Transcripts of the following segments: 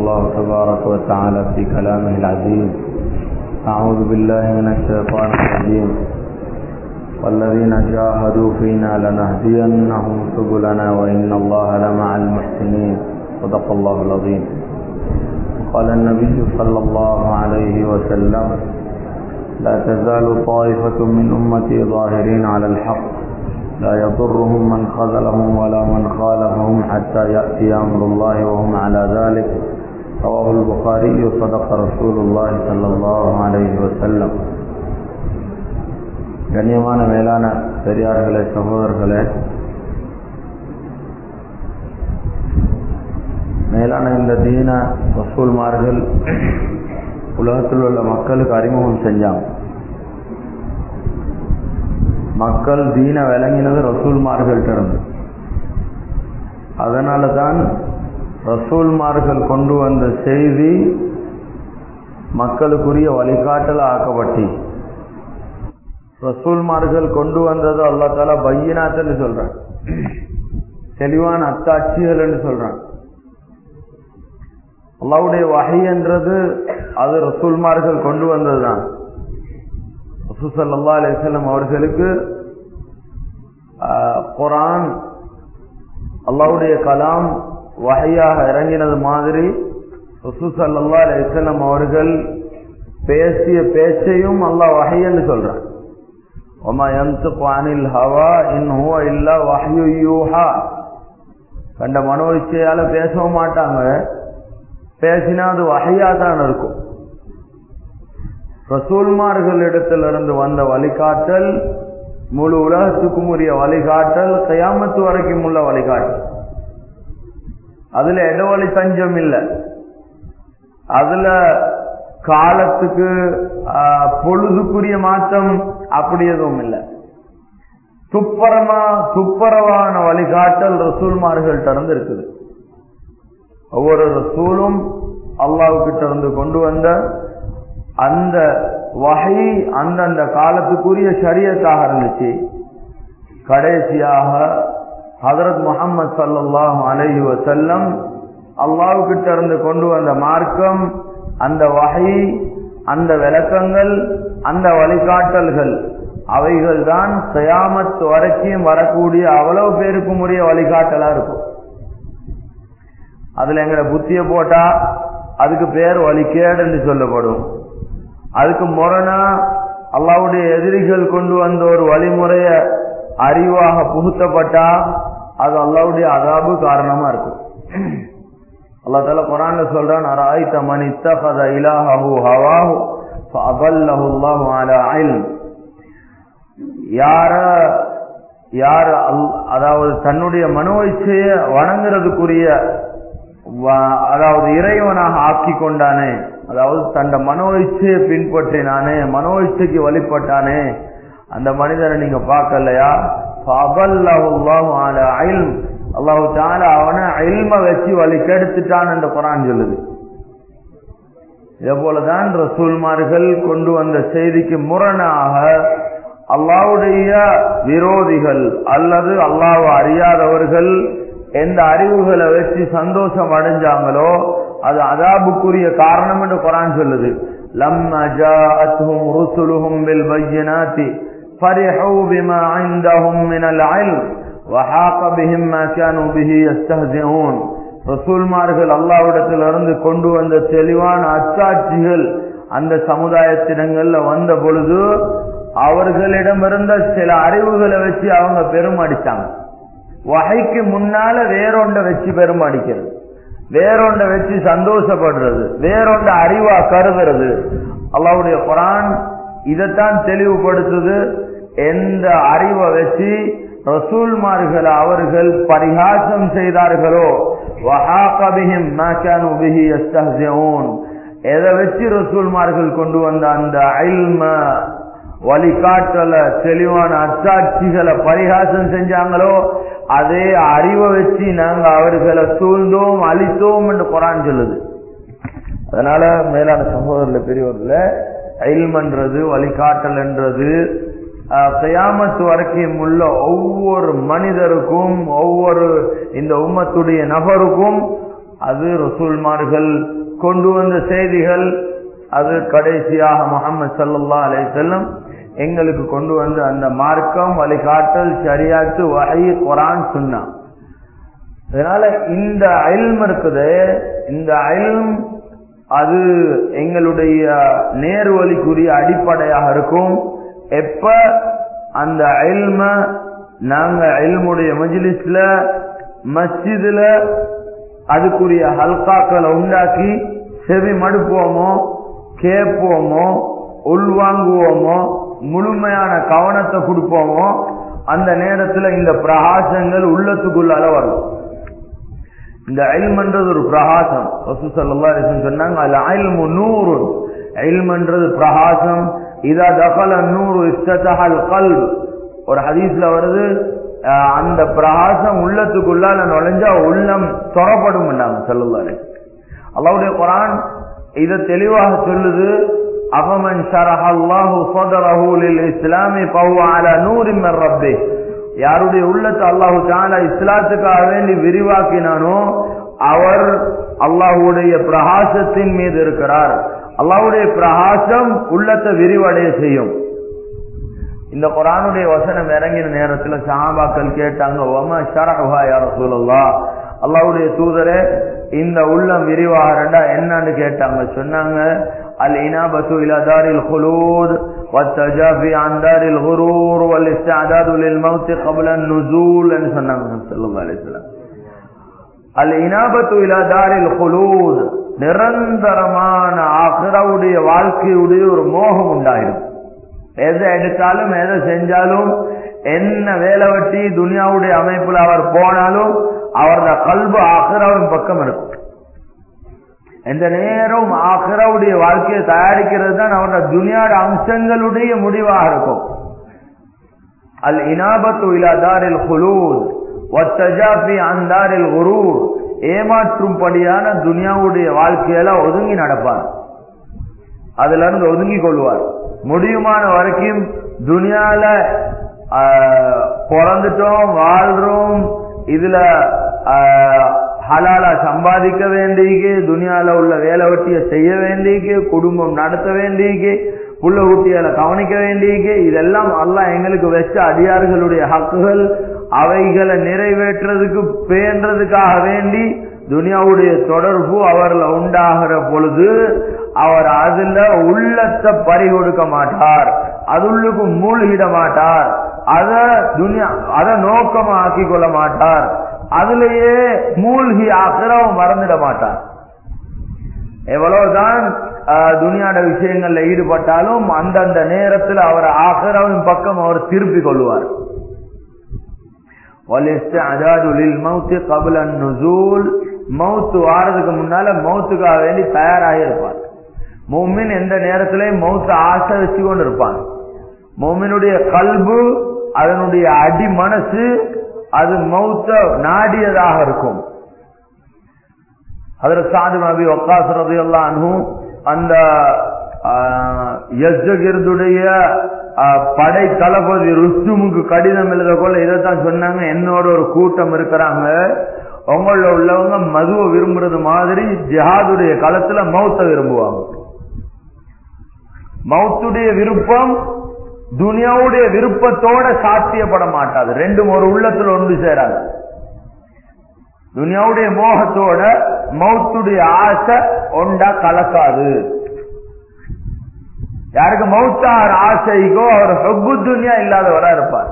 الله تبارك وتعالى في كلامه العزيز أعوذ بالله من الشيطان الرجيم والذين جاهدوا فينا لنهدينهم سبلنا وإن الله لمع المحسنين صدق الله العظيم قال النبي صلى الله عليه وسلم لا تزال طائفة من أمتي ظاهرين على الحق لا يضرهم من خذلهم ولا من خالفهم حتى يأتي أمر الله وهم على ذلك رواه البخاري صدق رسول الله صلى الله عليه وسلم கண்ணியமான மேலான பெரியார்களே சகோதரர்களே மேலான இந்த தீன வசூல்மார்கள் உலகத்தில் உள்ள மக்களுக்கு அறிமுகம் செஞ்சாங்க மக்கள் தீன விளங்கினது ரசூல்மார்கள்ட்ட இருந்து அதனால தான் ரசூல்மார்கள் கொண்டு வந்த செய்தி மக்களுக்குரிய வழிகாட்டல ஆக்கப்பட்டி ரசூல்மார்கள் கொண்டு வந்தது அல்லா தாலா பையனாத்தன்னு சொல்றான் தெளிவான அத்தாட்சிகள் என்று சொல்றான் அல்லாவுடைய வகை என்றது அது ரசூல்மார்கள் கொண்டு வந்ததுதான் ரசூசல்லா அலிசல்லம் அவர்களுக்கு குரான் அல்லாவுடைய கலாம் வகையாக இறங்கினது மாதிரி ரசூசல்லா அலிசல்லம் அவர்கள் பேசிய பேச்சையும் அல்லாஹ் வகைன்னு சொல்றான் ஒமா யன்துக்கு அனில் ஹவா இன் ஹுவ இல்லா வஹ்யு யூஹா கண்ட மனோ இச்சையால பேசவும் மாட்டாங்க பேசினா அது வகையா தான் இருக்கும் ரசூல்மார்களிடத்திலிருந்து வந்த வழிகாட்டல் முழு உலகத்துக்கும் உரிய வழிகாட்டல் கயாமத்து வரைக்கும் உள்ள வழிகாட்டல் அதுல இடவழி தஞ்சம் இல்லை அதுல காலத்துக்கு பொழுதுக்குரிய மாற்றம் அப்படி எதுவும் இல்லை துப்பரமா துப்பரவான வழிகாட்டல் ரசூல்மார்கள்ட்ட இருந்து இருக்குது ஒவ்வொரு ரசூலும் அல்லாவுக்கிட்ட இருந்து கொண்டு வந்த அந்த வகை அந்தந்த காலத்துக்குரிய சரியத்தாக இருந்துச்சு கடைசியாக ஹதரத் முகமது சல்லாஹ் அலஹி வசல்லம் அல்லாவுக்கிட்ட இருந்து கொண்டு வந்த மார்க்கம் அந்த வகை அந்த விளக்கங்கள் அந்த வழிகாட்டல்கள் அவைகள் தான் சயாமத் வரைக்கும் வரக்கூடிய அவ்வளவு பேருக்கும் உரிய வழிகாட்டலா இருக்கும் அதுல எங்களை புத்திய போட்டா அதுக்கு பேர் வழிகேடுன்னு சொல்லப்படும் அதுக்கு முரணா அல்லாவுடைய எதிரிகள் கொண்டு வந்த ஒரு வழிமுறைய அறிவாக புகுத்தப்பட்டா அது அல்லாவுடைய அதாபு காரணமா இருக்கும் அல்லா தால குரான்ல சொல்றான் அராய்த மன் இத்தகத இலாஹு ஹவாஹு ஃபஅதல்லஹு அல்லாஹு அலா இல்ம் யார யார் அதாவது தன்னுடைய மனோ இச்சைய வணங்குறதுக்குரிய அதாவது இறைவனாக ஆக்கி கொண்டானே அதாவது தண்ட மனோ இச்சையை பின்பற்றினானே மனோ இச்சைக்கு வழிபட்டானே அந்த மனிதனை நீங்க பார்க்கலையா அல்லாஹு தால அவனை அயில்ம வச்சு வழி கெடுத்துட்டான் என்ற குரான் சொல்லுது இதே போலதான் ரசூல்மார்கள் கொண்டு வந்த செய்திக்கு முரணாக அல்லாவுடைய விரோதிகள் அல்லது அல்லாஹ் அறியாதவர்கள் எந்த அறிவுகளை வச்சு சந்தோஷம் அடைஞ்சாங்களோ அது அதாபுக்குரிய காரணம் என்று குரான் சொல்லுது لما جاءتهم رسلهم بالبينات فرحوا بما عندهم من العلم وحاق بهم ما كانوا به يستهزئون ரசூல்மார்கள் அல்லாவிடத்தில் இருந்து கொண்டு வந்த தெளிவான அச்சாட்சிகள் அந்த சமுதாயத்திடங்கள்ல வந்த பொழுது அவர்களிடமிருந்த சில அறிவுகளை வச்சு அவங்க பெரும் அடிச்சாங்க வகைக்கு முன்னால வேறொண்ட வச்சு பெரும் அடிக்கிறது வேறொண்ட வச்சு சந்தோஷப்படுறது வேறொண்ட அறிவா கருதுறது அல்லாவுடைய குரான் இதைத்தான் தெளிவுபடுத்துது எந்த அறிவை வச்சு ரசூல்மார்களை அவர்கள் பரிகாசம் செய்தார்களோ எதை வச்சு ரசூல்மார்கள் கொண்டு வந்த அந்த அல்ம வழிகாட்டல தெளிவான அச்சாட்சிகளை பரிகாசம் செஞ்சாங்களோ அதே அறிவை வச்சு நாங்க அவர்களை சூழ்ந்தோம் அழித்தோம் என்று குரான் சொல்லுது அதனால மேலான சகோதரர்ல பெரியவர்ல அயில்மன்றது வழிகாட்டல் என்றது கயாமத்து வரைக்கும் உள்ள ஒவ்வொரு மனிதருக்கும் ஒவ்வொரு இந்த உம்மத்துடைய நபருக்கும் அது ரசூல்மார்கள் கொண்டு வந்த செய்திகள் அது கடைசியாக முகமது சல்லா அலை செல்லம் எங்களுக்கு கொண்டு வந்த அந்த மார்க்கம் வழிகாட்டல் சரியாத்து வகை குரான் சுன்னா அதனால இந்த அயல்ம் இருக்குது இந்த அயல்ம் அது எங்களுடைய நேர்வழிக்குரிய அடிப்படையாக இருக்கும் எப்ப அந்த அயல்ம நாங்க அயல்முடைய மஜிலிஸ்ல மஸ்ஜிதுல அதுக்குரிய ஹல்காக்களை உண்டாக்கி செவி மடுப்போமோ கேட்போமோ உள்வாங்குவோமோ முழுமையான கவனத்தை கொடுப்போமோ அந்த நேரத்துல இந்த பிரகாசங்கள் உள்ளத்துக்குள்ளால வரும் இந்த அயல்மன்றது ஒரு பிரகாசம் வசு சல்லா சொன்னாங்க அதுல அயல்மு நூறு அயல்மன்றது பிரகாசம் இதா தகல நூறு இஷ்டத்தகல் கல் ஒரு ஹதீஸ்ல வருது அந்த பிரகாசம் உள்ளத்துக்குள்ளால நுழைஞ்சா உள்ளம் தொறப்படும் சொல்லுவாரு அல்லாவுடைய குரான் இத தெளிவாக சொல்லுது அவமன் ஷரஹல்லாஹு சதரஹு லில் இஸ்லாமி ஃபஹுவ அலா நூரின் மின் ரப்பி யாருடைய உள்ளத்தை அல்லாஹு தஆலா இஸ்லாத்துக்காக வேண்டி விரிவாக்கினானோ அவர் அல்லாஹ்வுடைய பிரகாசத்தின் மீது இருக்கிறார் அல்லாஹ்வுடைய பிரகாசம் உள்ளத்தை விரிவடைய செய்யும் இந்த குரானுடைய வசனம் இறங்கின நேரத்துல சஹாபாக்கள் கேட்டாங்க ஒம ஷரஹா யா ரசூலுல்லாஹ் அல்லாஹ்வுடைய தூதரே இந்த உள்ளம் விரிவாகிறண்டா என்னன்னு கேட்டாங்க சொன்னாங்க அல் இனாபத்து இலா தாரில் குலூத் والتجافي عن دار الغرور والاستعداد للموت قبل النزول என்று சொன்னாங்க ஸல்லல்லாஹு அலைஹி வஸல்லம் அல் இனாபத்து இலா தாரில் குலூத் நிரந்தரமான ஆகிரவுடைய வாழ்க்கையுடைய ஒரு மோகம் உண்டாயிரும் எதை எடுத்தாலும் எதை செஞ்சாலும் என்ன வேலை வட்டி துனியாவுடைய அமைப்புல அவர் போனாலும் அவரது கல்பு ஆகிராவின் பக்கம் இருக்கும் எந்த நேரம் ஆகிராவுடைய வாழ்க்கையை தயாரிக்கிறது தான் அவரோட துனியாட அம்சங்களுடைய முடிவாக இருக்கும் அல் இனாபத்து இலாதாரில் குலூத் ஒத்தஜாபி அந்தாரில் குரூர் ஏமாற்றும்படியான துனியாவுடைய வாழ்க்கையில ஒதுங்கி நடப்பார் அதுல இருந்து ஒதுங்கி கொள்வார் முடியுமான வரைக்கும் துனியால பிறந்துட்டோம் வாழ்றோம் இதுல ஹலாலா சம்பாதிக்க வேண்டியக்கு துனியால உள்ள வேலை வெட்டிய செய்ய வேண்டியக்கு குடும்பம் நடத்த வேண்டியக்கு புள்ள குட்டிகளை கவனிக்க வேண்டியக்கு இதெல்லாம் எல்லாம் எங்களுக்கு வச்ச அடியார்களுடைய ஹக்குகள் அவைகளை நிறைவேற்றுறதுக்கு பேன்றதுக்காக வேண்டி துனியாவுடைய தொடர்பு அவர்ல உண்டாகிற பொழுது அவர் அதுல உள்ளத்தை பறி கொடுக்க மாட்டார் அதுள்ளுக்கு மூழ்கிட மாட்டார் அத துனியா அத நோக்கமா ஆக்கி கொள்ள மாட்டார் அதுலயே மூழ்கி ஆக்கிறவன் மறந்துட மாட்டார் எவ்வளவுதான் துனியாட விஷயங்கள்ல ஈடுபட்டாலும் அந்தந்த நேரத்தில் அவர் ஆகிறவின் பக்கம் அவர் திருப்பி கொள்வார் மவுத்து வாரதுக்கு முன்னால மவுத்துக்காக வேண்டி தயாராகி இருப்பார் மோமின் எந்த நேரத்திலையும் மவுத்த ஆசை வச்சு கொண்டு இருப்பான் மோமினுடைய கல்பு அதனுடைய அடி மனசு அது மௌத்த நாடியதாக இருக்கும் அதுல சாது நபி ஒக்காசுறது எல்லாம் அந்த யஜகிருதுடைய படை தளபதி ருஸ்துமுக்கு கடிதம் எழுத கொள்ள இதைத்தான் சொன்னாங்க என்னோட ஒரு கூட்டம் இருக்கிறாங்க உங்கள உள்ளவங்க மதுவை விரும்புறது மாதிரி ஜிஹாதுடைய களத்துல மௌத்த விரும்புவாங்க மௌத்துடைய விருப்பம் துனியாவுடைய விருப்பத்தோட சாத்தியப்பட மாட்டாது ரெண்டும் ஒரு உள்ளத்துல ஒன்று சேராது துனியாவுடைய மோகத்தோட மௌத்துடைய ஆசை ஒண்டா கலக்காது யாருக்கு மௌத்தார் ஆசைக்கோ அவர் ஹொப்பு துனியா இல்லாதவரா இருப்பார்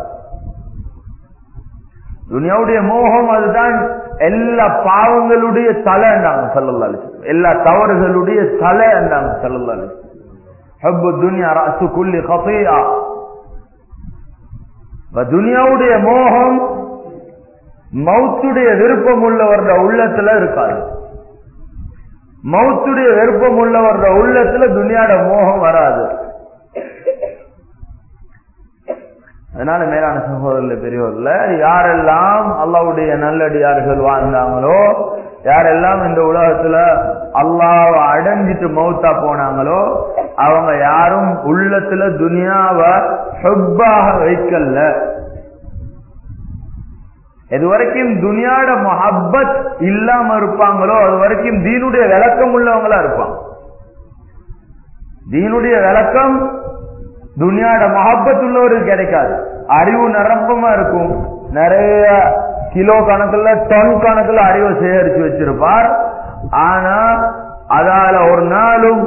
துனியாவுடைய மோகம் அதுதான் எல்லா பாவங்களுடைய தலை என்றாங்க சொல்லல்லா எல்லா தவறுகளுடைய தலை என்றாங்க சொல்லல்லா ஹப்பு துனியா ராசு குல்லி கபையா துனியாவுடைய மோகம் மௌத்துடைய விருப்பம் உள்ளவர்த உள்ளத்துல இருக்காது மௌத்துடைய விருப்பம் உள்ளவர்த உள்ளத்துல துனியாட மோகம் வராது அதனால மேலான சகோதரர்கள் பெரியவர்ல யாரெல்லாம் அல்லாவுடைய நல்லடியார்கள் வாழ்ந்தாங்களோ யாரெல்லாம் இந்த உலகத்துல அல்லாவ அடைஞ்சிட்டு மௌத்தா போனாங்களோ அவங்க யாரும் உள்ளத்துல துனியாவ ஹெப்பாக வைக்கல எது வரைக்கும் துனியாட மொஹப்பத் இல்லாம இருப்பாங்களோ அது வரைக்கும் தீனுடைய விளக்கம் உள்ளவங்களா இருப்பாங்க தீனுடைய விளக்கம் துனியாட மொஹப்பத் உள்ளவருக்கு கிடைக்காது அறிவு நிரப்பமா இருக்கும் நிறைய கிலோ கணக்குல டன் கணக்குல அறிவை சேகரிச்சு வச்சிருப்பார் ஆனா அதால ஒரு நாளும்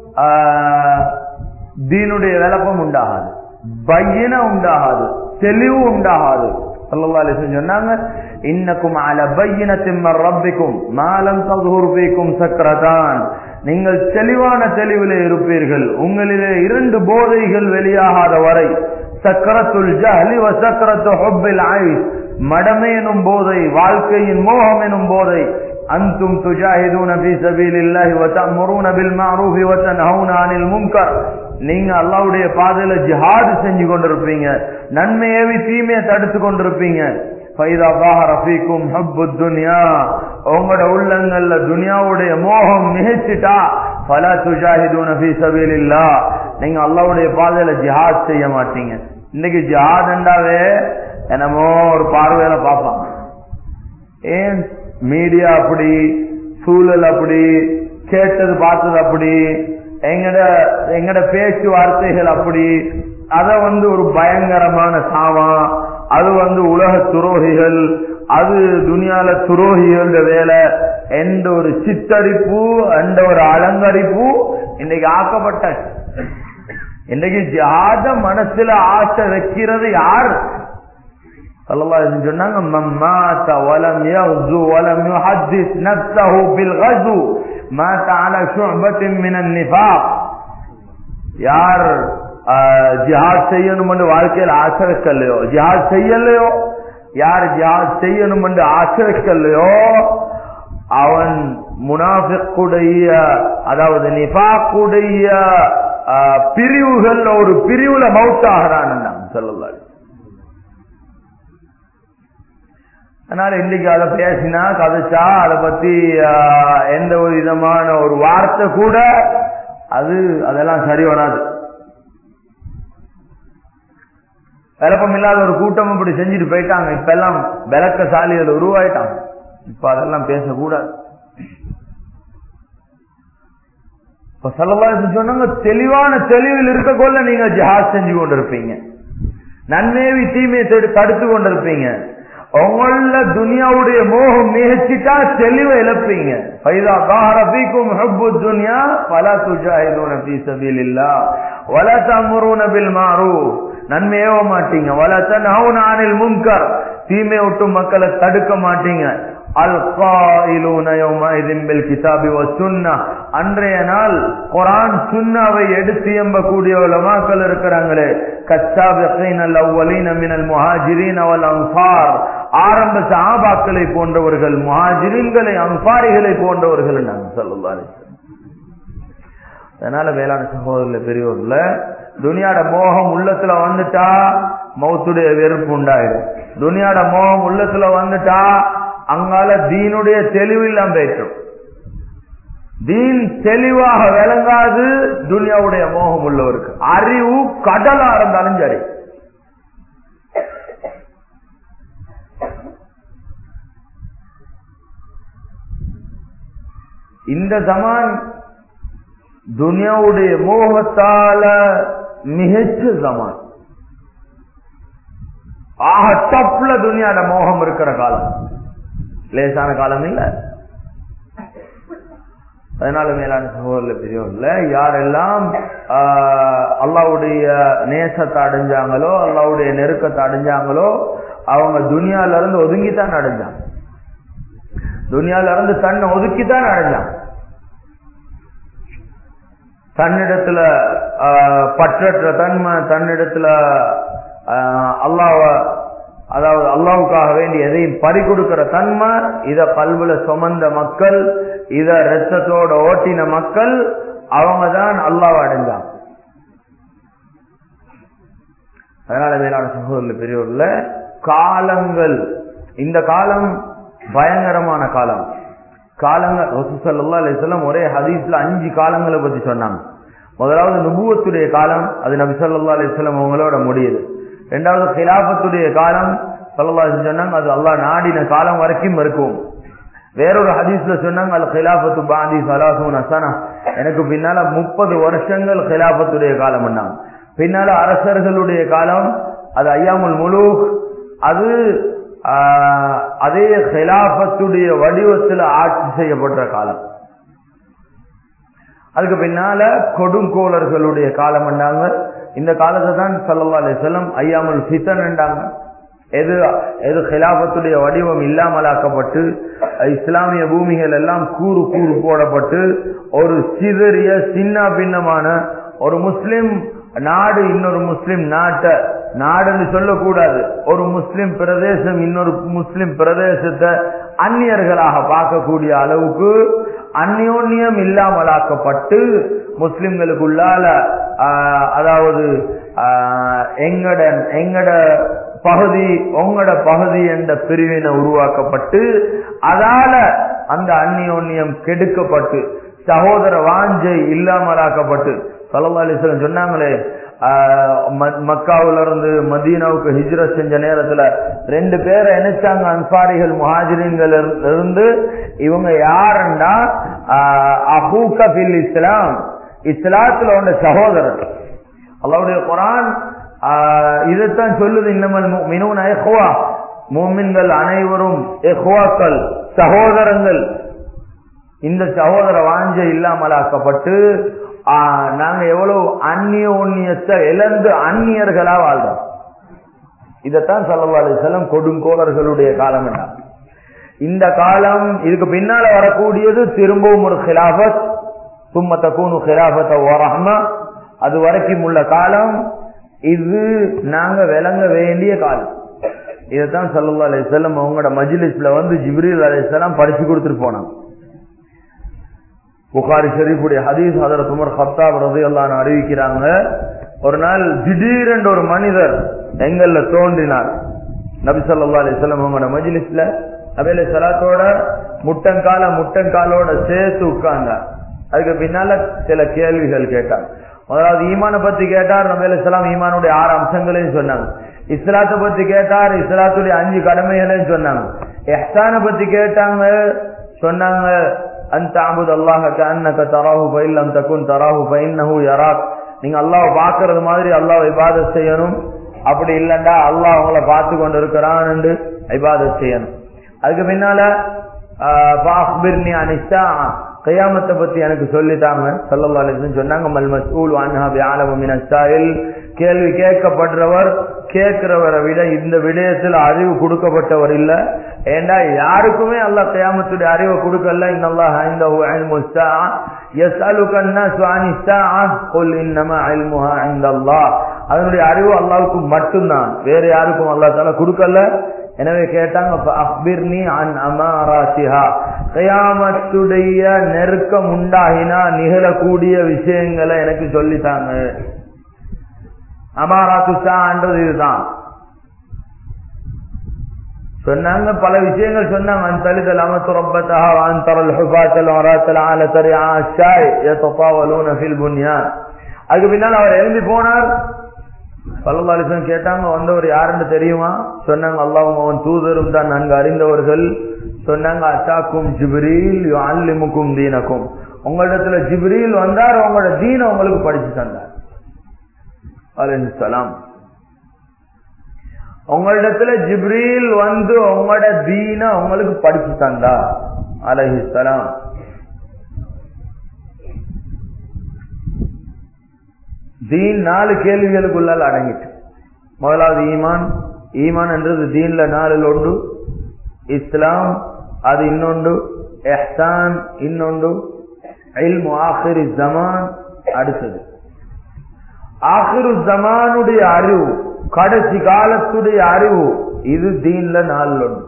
தீனுடைய விளப்பம் உண்டாகாது பையன உண்டாகாது தெளிவு உண்டாகாது சொன்னாங்க இன்னக்கும் அல பையினத்தின் ரப்பிக்கும் மாலம் தகுர்பிக்கும் சக்கரதான் நீங்கள் தெளிவான தெளிவிலே இருப்பீர்கள் உங்களிலே இரண்டு போதைகள் வெளியாகாத வரை சக்கரத்துல் ஜஹலி வ சக்கரத்து ஹுப்பில் ஆயுஷ் மடமை எனும் போதை வாழ்க்கையின் மோகம் எனும் போதை அந்தும் துஜாஹிதூன ஃபீ சபீலில்லாஹி வ தஅமுரூன பில் மஅரூஃபி வ தன்ஹவுன அனில் முன்கர் நீங்க அல்லாஹ்வுடைய பாதையில ஜிஹாத் செஞ்சு கொண்டிருப்பீங்க நன்மையேவி தீமையை தடுத்து கொண்டிருப்பீங்க ஃபைதா பாஹர ஃபீக்கும் ஹப்புத் துன்யா உங்களோட உள்ளங்கள்ல துனியாவுடைய மோகம் மிகச்சிட்டா ஃபலா துஜாஹிதூன ஃபீ சபீலில்லாஹ் நீங்க அல்லாஹ்வுடைய பாதையில ஜிஹாத் செய்ய மாட்டீங்க இன்னைக்கு ஜிஹாத்ண்டாவே என்னமோ ஒரு பார்வையில பார்ப்பாங்க ஏன் மீடியா அப்படி சூழல் அப்படி கேட்டது பார்த்தது அப்படி எங்கட எங்கட பேச்சுவார்த்தைகள் அப்படி அத வந்து ஒரு பயங்கரமான சாவம் அது வந்து உலக துரோகிகள் அது துனியால துரோகிகள் வேலை எந்த ஒரு சித்தரிப்பு எந்த ஒரு அலங்கரிப்பு இன்னைக்கு ஆக்கப்பட்ட இன்னைக்கு ஜாத மனசுல ஆசை வைக்கிறது யார் சொன்னாங்க مات ولم يغزو ولم يحدث نفسه بالغزو مات على شعبة من النفاق யார் ஜிஹாத் செய்யணும் என்று வாழ்க்கையில் ஆசை வைக்கலையோ ஜிஹாத் செய்யலையோ யார் ஜிஹாத் செய்யணும் என்று ஆசை வைக்கலையோ அவன் முனாஃபிக்குடைய அதாவது நிஃபாக்குடைய பிரிவுகள் ஒரு பிரிவுல மவுத்தாகிறான் சொல்லலாம் அதனால இன்னைக்கு அதை பேசினா கதைச்சா அதை பத்தி எந்த ஒரு விதமான ஒரு வார்த்தை கூட அது அதெல்லாம் சரி வராது விளப்பம் இல்லாத ஒரு கூட்டம் இப்படி செஞ்சுட்டு போயிட்டாங்க இப்ப எல்லாம் விளக்கசாலிகள் உருவாயிட்டாங்க இப்ப அதெல்லாம் பேசக்கூடாது இப்ப செலவா சொன்னாங்க தெளிவான தெளிவில் இருக்கக்கொள்ள நீங்க ஜஹாஸ் செஞ்சு கொண்டிருப்பீங்க நன்மேவி தீமையை தடுத்து கொண்டிருப்பீங்க உங்கள துனியாவுடைய மோகம் மிகச்சிட்டா தெளிவை இழப்பீங்க பைதா பாரபிக்கும் ஹப்பு துனியா பல துஜாஹிதூன ஃபீ சபீலில்லாஹ் வல தம்ருன பில் மாரூஃப் நன்மை ஏவ மாட்டீங்க வல தன்ஹவுன அனில் முன்கர் தீமை விட்டு மக்களை தடுக்க மாட்டீங்க அல் காயிலூன யௌமஇதின் பில் கிதாபி வ சுன்னா அன்றைய நாள் குர்ஆன் சுன்னாவை எடுத்து எம்பக்கூடிய உலமாக்கள் இருக்கிறாங்களே கச்சாபிகீன் அல் அவ்வலீன மினல் முஹாஜிரீன் வல் அன்சார் ஆரம்ப சஹாபாக்களை போன்றவர்கள் முஹாஜிரின்களை அன்சாரிகளை போன்றவர்கள் நாங்கள் சொல்லலாம் அதனால வேளாண் சகோதரர்ல பெரியவர்ல துனியாட மோகம் உள்ளத்துல வந்துட்டா மௌத்துடைய வெறுப்பு உண்டாயிடும் துனியாட மோகம் உள்ளத்துல வந்துட்டா அங்கால தீனுடைய தெளிவு இல்லாம போயிட்டோம் தீன் தெளிவாக விளங்காது துனியாவுடைய மோகம் உள்ளவருக்கு அறிவு கடலா இருந்தாலும் சரி இந்த ஜமான் துனியாவுடைய மோகத்தால மிகச்ச ஜமான் ஆக டப்ல துனியாட மோகம் இருக்கிற காலம் லேசான காலம் இல்ல அதனால மேலான சகோதரர்ல பெரியவர்ல யாரெல்லாம் அல்லாவுடைய நேசத்தை அடைஞ்சாங்களோ அல்லாவுடைய நெருக்கத்தை அடைஞ்சாங்களோ அவங்க துனியால இருந்து ஒதுங்கித்தான் அடைஞ்சாங்க துனியால இருந்து தன்னை ஒதுக்கித்தான் அடைஞ்சாங்க தன்னிடத்துல பற்றற்ற தன்மை தன்னிடத்துல அல்லாவ அதாவது அல்லாவுக்காக வேண்டி எதையும் பறி கொடுக்கிற தன்மை இத பல்புல சுமந்த மக்கள் இத ரத்தத்தோட ஓட்டின மக்கள் அவங்க தான் அல்லாவை அடைஞ்சாங்க அதனால மேலான சகோதரர்ல பெரியவர்ல காலங்கள் இந்த காலம் பயங்கரமான காலம் காலங்கள் ரசூசல்லா அலிஸ்லாம் ஒரே ஹதீஸ்ல அஞ்சு காலங்களை பத்தி சொன்னாங்க முதலாவது நுபுவத்துடைய காலம் அது நபி சொல்லா அலிஸ்லாம் அவங்களோட முடியுது ரெண்டாவது கிலாபத்துடைய காலம் சல்லல்லாஹு சொன்னாங்க அது அல்லாஹ் நாடின காலம் வரைக்கும் இருக்கும் வேறொரு ஹதீஸ்ல சொன்னாங்க அல் கிலாபத்து பாதி சலாசூன் அசனா எனக்கு பின்னால முப்பது வருஷங்கள் கிலாபத்துடைய காலம் பண்ணாங்க பின்னால அரசர்களுடைய காலம் அது ஐயாமுல் முழு அது அதே கிலாபத்துடைய வடிவத்தில் ஆட்சி செய்யப்பட்ட காலம் அதுக்கு பின்னால கொடுங்கோலர்களுடைய காலம் பண்ணாங்க இந்த காலத்தை தான் சல்லா அலி செல்லம் ஐயாமுல் ஃபித்தன் என்றாங்க எது எது ஹிலாபத்துடைய வடிவம் இல்லாமலாக்கப்பட்டு இஸ்லாமிய பூமிகள் எல்லாம் கூறு கூறு போடப்பட்டு ஒரு சிதறிய சின்ன பின்னமான ஒரு முஸ்லிம் நாடு இன்னொரு முஸ்லிம் நாட்டை நாடுன்னு சொல்லக்கூடாது ஒரு முஸ்லிம் பிரதேசம் இன்னொரு முஸ்லிம் பிரதேசத்தை அந்நியர்களாக பார்க்கக்கூடிய அளவுக்கு அந்யோன்யம் இல்லாமலாக்கப்பட்டு முஸ்லிம்களுக்குள்ளால அதாவது எங்கட எங்கட பகுதி உங்களோட பகுதி என்ற பிரிவினை உருவாக்கப்பட்டு அதால அந்த அந்நியோன்யம் கெடுக்கப்பட்டு சகோதர வாஞ்சை இல்லாமலாக்கப்பட்டு சல்லா அலிஸ்லம் சொன்னாங்களே மக்காவுல இருந்து மதீனாவுக்கு ஹிஜ்ரத் செஞ்ச நேரத்துல ரெண்டு பேரை நினைச்சாங்க அன்சாரிகள் முஹாஜிரின்கள் இருந்து இவங்க யாருன்னா அஹூக பில் இஸ்லாம் இஸ்லாத்துல உள்ள சகோதரர் அல்லாவுடைய குரான் இதைத்தான் சொல்லுது இன்னமல் மினூன் எஹ்வா மூமின்கள் அனைவரும் எஹ்வாக்கள் சகோதரங்கள் இந்த சகோதர வாஞ்சை இல்லாமலாக்கப்பட்டு நாங்க எவ்வளவு அந்நிய உண்ணியத்தை இழந்து அந்நியர்களா வாழ்றோம் இதத்தான் சல்லா அலிசல்லம் கொடுங்கோலர்களுடைய காலம் என்ன இந்த காலம் இதுக்கு பின்னால வரக்கூடியது திரும்பவும் ஒரு ஹிலாபத் சும்மத்த கூனு ஹிலாபத்த ஓரஹமா அது வரைக்கும் உள்ள காலம் இது நாங்க விளங்க வேண்டிய காலம் இதைத்தான் சல்லா அலிசல்லம் அவங்களோட மஜிலிஸ்ல வந்து ஜிப்ரீல் அலிசல்லாம் படிச்சு கொடுத்துட்டு போனாங்க புகாரி ஷரீஃபுடைய ஹதீஸ் ஹதரத் உமர் ஹத்தாப் ரதி அல்லான்னு அறிவிக்கிறாங்க ஒரு நாள் திடீரென்று ஒரு மனிதர் எங்கள்ல தோன்றினார் நபி சொல்லா அலிஸ்லாம் அவங்களோட மஜிலிஸ்ல நபில சலாத்தோட முட்டங்கால முட்டங்காலோட சேர்த்து உட்கார்ந்தார் அதுக்கு பின்னால சில கேள்விகள் கேட்டார் முதலாவது ஈமான பத்தி கேட்டார் நபி அலிஸ்லாம் ஈமானுடைய ஆறு அம்சங்களையும் சொன்னாங்க இஸ்லாத்தை பத்தி கேட்டார் இஸ்லாத்துடைய அஞ்சு கடமைகளையும் சொன்னாங்க எஹ்சானை பத்தி கேட்டாங்க சொன்னாங்க அன் தாபுத் அல்லாஹ கண்ணக தராஹு பயிலம் தக்குன் தராஹு பைன்னஹு யராக் நீங்க அல்லாஹ் பாக்குறது மாதிரி அல்லாஹ் இபாதத் செய்யணும் அப்படி இல்லண்டா அல்லாஹ் அவங்கள பார்த்து கொண்டு இருக்கிறான் என்று இபாதத் செய்யணும் அதுக்கு பின்னால பாஹ்பிர்னி அனிஸ்தா கையாமத்தை பத்தி எனக்கு சொல்லித்தாங்க சல்லல்லா அலிஸ்லம் சொன்னாங்க மல் மஸ்ஊல் அன்ஹா பிஆலமு மின் அஸ்ஸாயில் கேள்வி கேட்கப்படுறவர் கேட்கிறவரை விட இந்த விடயத்தில் அறிவு கொடுக்கப்பட்டவர் இல்ல ஏண்டா யாருக்குமே அல்லாஹ் கியாமத்துடைய அறிவை கொடுக்கல இன்னல்லாஹ் இன்தஹு இல்மு ஸாஅ யஸ்அலுக அன்-நாஸு அனி ஸாஅ குல் இன்னமா இல்முஹா இன்தல்லாஹ் அதனுடைய அறிவு அல்லாஹ்வுக்கு மட்டும்தான் வேற யாருக்கும் அல்லாஹ் தஆலா கொடுக்கல எனவே கேட்டாங்க அக்பிர்னி அன் அமாராசிஹா கயாமத்துடைய நெருக்கம் உண்டாகினா நிகழக்கூடிய விஷயங்களை எனக்கு சொல்லித்தாங்க அமாராத்துஷான்றது இதுதான் சொன்னாங்க பல விஷயங்கள் சொன்னாங்க அந்தலிதல் அமத்து ரப்பத்தஹா அந்தரல் ஹுபாத்தல் வராத்தல் ஆலத்தரி ஆஷாய் யதபாவலூன ஃபில் புன்யான் அதுக்கு பின்னால் அவர் எழுந்து போனார் பல்லவாலிசன் கேட்டாங்க வந்தவர் யாருன்னு தெரியுமா சொன்னாங்க அல்லாவும் அவன் தூதரும் தான் நன்கு அறிந்தவர்கள் சொன்னாங்க அசாக்கும் ஜிப்ரீல் அல்லிமுக்கும் தீனக்கும் உங்களிடத்துல ஜிப்ரீல் வந்தார் உங்களோட தீன உங்களுக்கு படிச்சு தந்தார் அலிசலாம் உங்களிடத்துல ஜிப்ரீல் வந்து உங்களோட தீன உங்களுக்கு படிச்சு தந்தா அலஹிசலாம் தீன் நாலு கேள்விகளுக்குள்ளால் அடங்கிட்டு முதலாவது ஈமான் ஈமான் என்றது தீன்ல நாலில் ஒன்று இஸ்லாம் அது இன்னொன்று எஹ்சான் இன்னொன்று இல்மு ஆஹிரி ஜமான் அடுத்தது ஆஹிரு ஜமானுடைய அறிவு கடைசி காலத்துடைய அறிவு இது தீன்ல நாலில் ஒன்று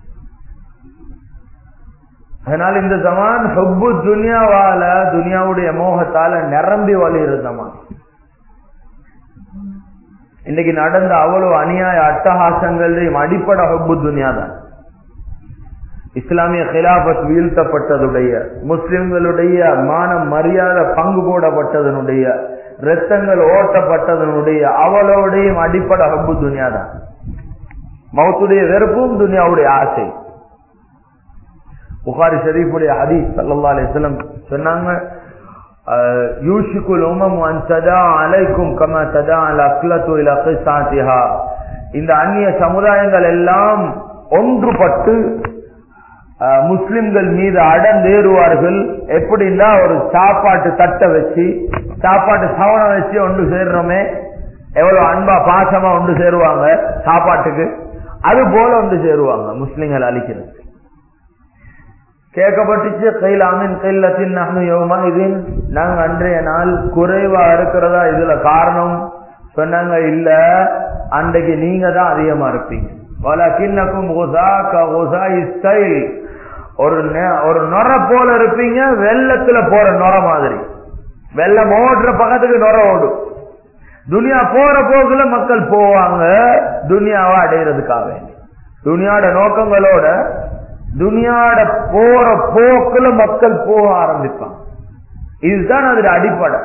அதனால் இந்த ஜமான் ஹொப்பு துனியாவால துனியாவுடைய மோகத்தால நிரம்பி வழிகிற ஜமான் இன்னைக்கு நடந்த அவ்வளவு அநியாய அட்டகாசங்களையும் அடிப்படை ஹப்பு துனியா தான் இஸ்லாமிய கிலாபத் வீழ்த்தப்பட்டதுடைய முஸ்லிம்களுடைய மான மரியாதை பங்கு போடப்பட்டதனுடைய ரத்தங்கள் ஓட்டப்பட்டதனுடைய அவளோடையும் அடிப்படை ஹப்பு துனியா தான் மௌத்துடைய வெறுப்பும் துனியாவுடைய ஆசை புகாரி ஷரீஃபுடைய ஹதீஸ் சல்லா அலிஸ்லம் சொன்னாங்க யூஷிக்குல் உமம் அன் ததா அலைக்கும் கம ததா அல் அக்லத்து இல கிசாத்திஹா இந்த அந்நிய சமுதாயங்கள் எல்லாம் ஒன்றுபட்டு முஸ்லிம்கள் மீது அடந்தேறுவார்கள் எப்படின்னா ஒரு சாப்பாட்டு தட்டை வச்சு சாப்பாட்டு சவனம் வச்சு ஒன்று சேர்றோமே எவ்வளவு அன்பா பாசமா ஒன்று சேருவாங்க சாப்பாட்டுக்கு அது போல ஒன்று சேருவாங்க முஸ்லிம்கள் அழிக்கிறது கேட்கப்பட்டுச்சு கையில் அமின் கைலத்தின் நகமையோமா இதின் நாங்க அன்றைய நாள் குறைவா இருக்கிறதா இதுல காரணம் சொன்னாங்க இல்ல அன்றைக்கு நீங்க தான் அதிகமா இருப்பீங்க வலக்கின்னக்கும் ஸ்டைல் ஒரு ஒரு நொர போல இருப்பீங்க வெள்ளத்துல போற நொர மாதிரி வெள்ளம் ஓடுற பக்கத்துக்கு நொர ஓடும் துனியா போற போக்குல மக்கள் போவாங்க துனியாவை அடையிறதுக்காக வேண்டி துனியாட நோக்கங்களோட துனியாட போற போக்குல மக்கள் போக ஆரம்பிப்பாங்க இதுதான் அதுல அடிப்படை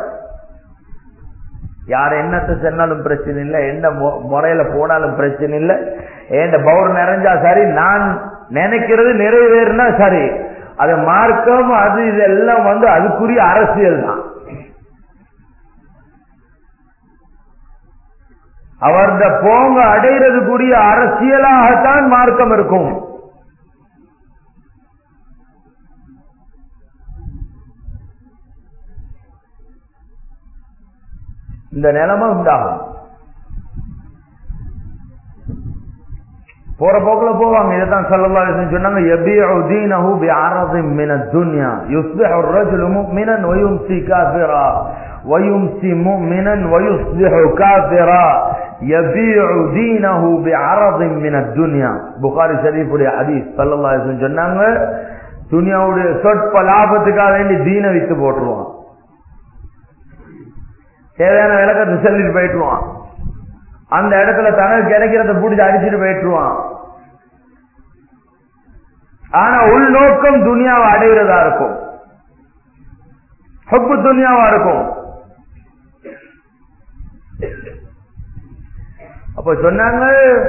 யார் என்னத்தை சொன்னாலும் பிரச்சனை இல்லை என்ன முறையில போனாலும் பிரச்சனை இல்லை ஏண்ட பவுர் நிறைஞ்சா சரி நான் நினைக்கிறது நிறைவேறினா சரி அது மார்க்கம் அது இதெல்லாம் வந்து அதுக்குரிய அரசியல் தான் அவர்த போங்க அடைகிறதுக்குரிய அரசியலாகத்தான் மார்க்கம் இருக்கும் இந்த நிலைமை உண்டாகும் போற போக்குல போவாங்க இதைத்தான் சொல்லலாம் சொன்னாங்க يبيع دينه بعرض من الدنيا يصبح الرجل مؤمنا ويمسي كافرا ويمسي مؤمنا ويصبح كافرا يبيع دينه بعرض من الدنيا புகாரி ஷரீஃபுடைய ஹதீஸ் ஸல்லல்லாஹு அலைஹி வஸல்லம் சொன்னாங்க துனியாவுடைய சொற்ப லாபத்துக்காக வேண்டி தீனை வித்து போட்டுருவான் தேவையான விளக்கத்தை சொல்லிட்டு போயிட்டுருவான் அந்த இடத்துல தனக்கு கிடைக்கிறத பிடிச்சி அடிச்சுட்டு போயிட்டுருவான் ஆனா உள்நோக்கம் துனியாவை அடைகிறதா இருக்கும் ஹப்பு துனியாவா இருக்கும் அப்ப சொன்னாங்க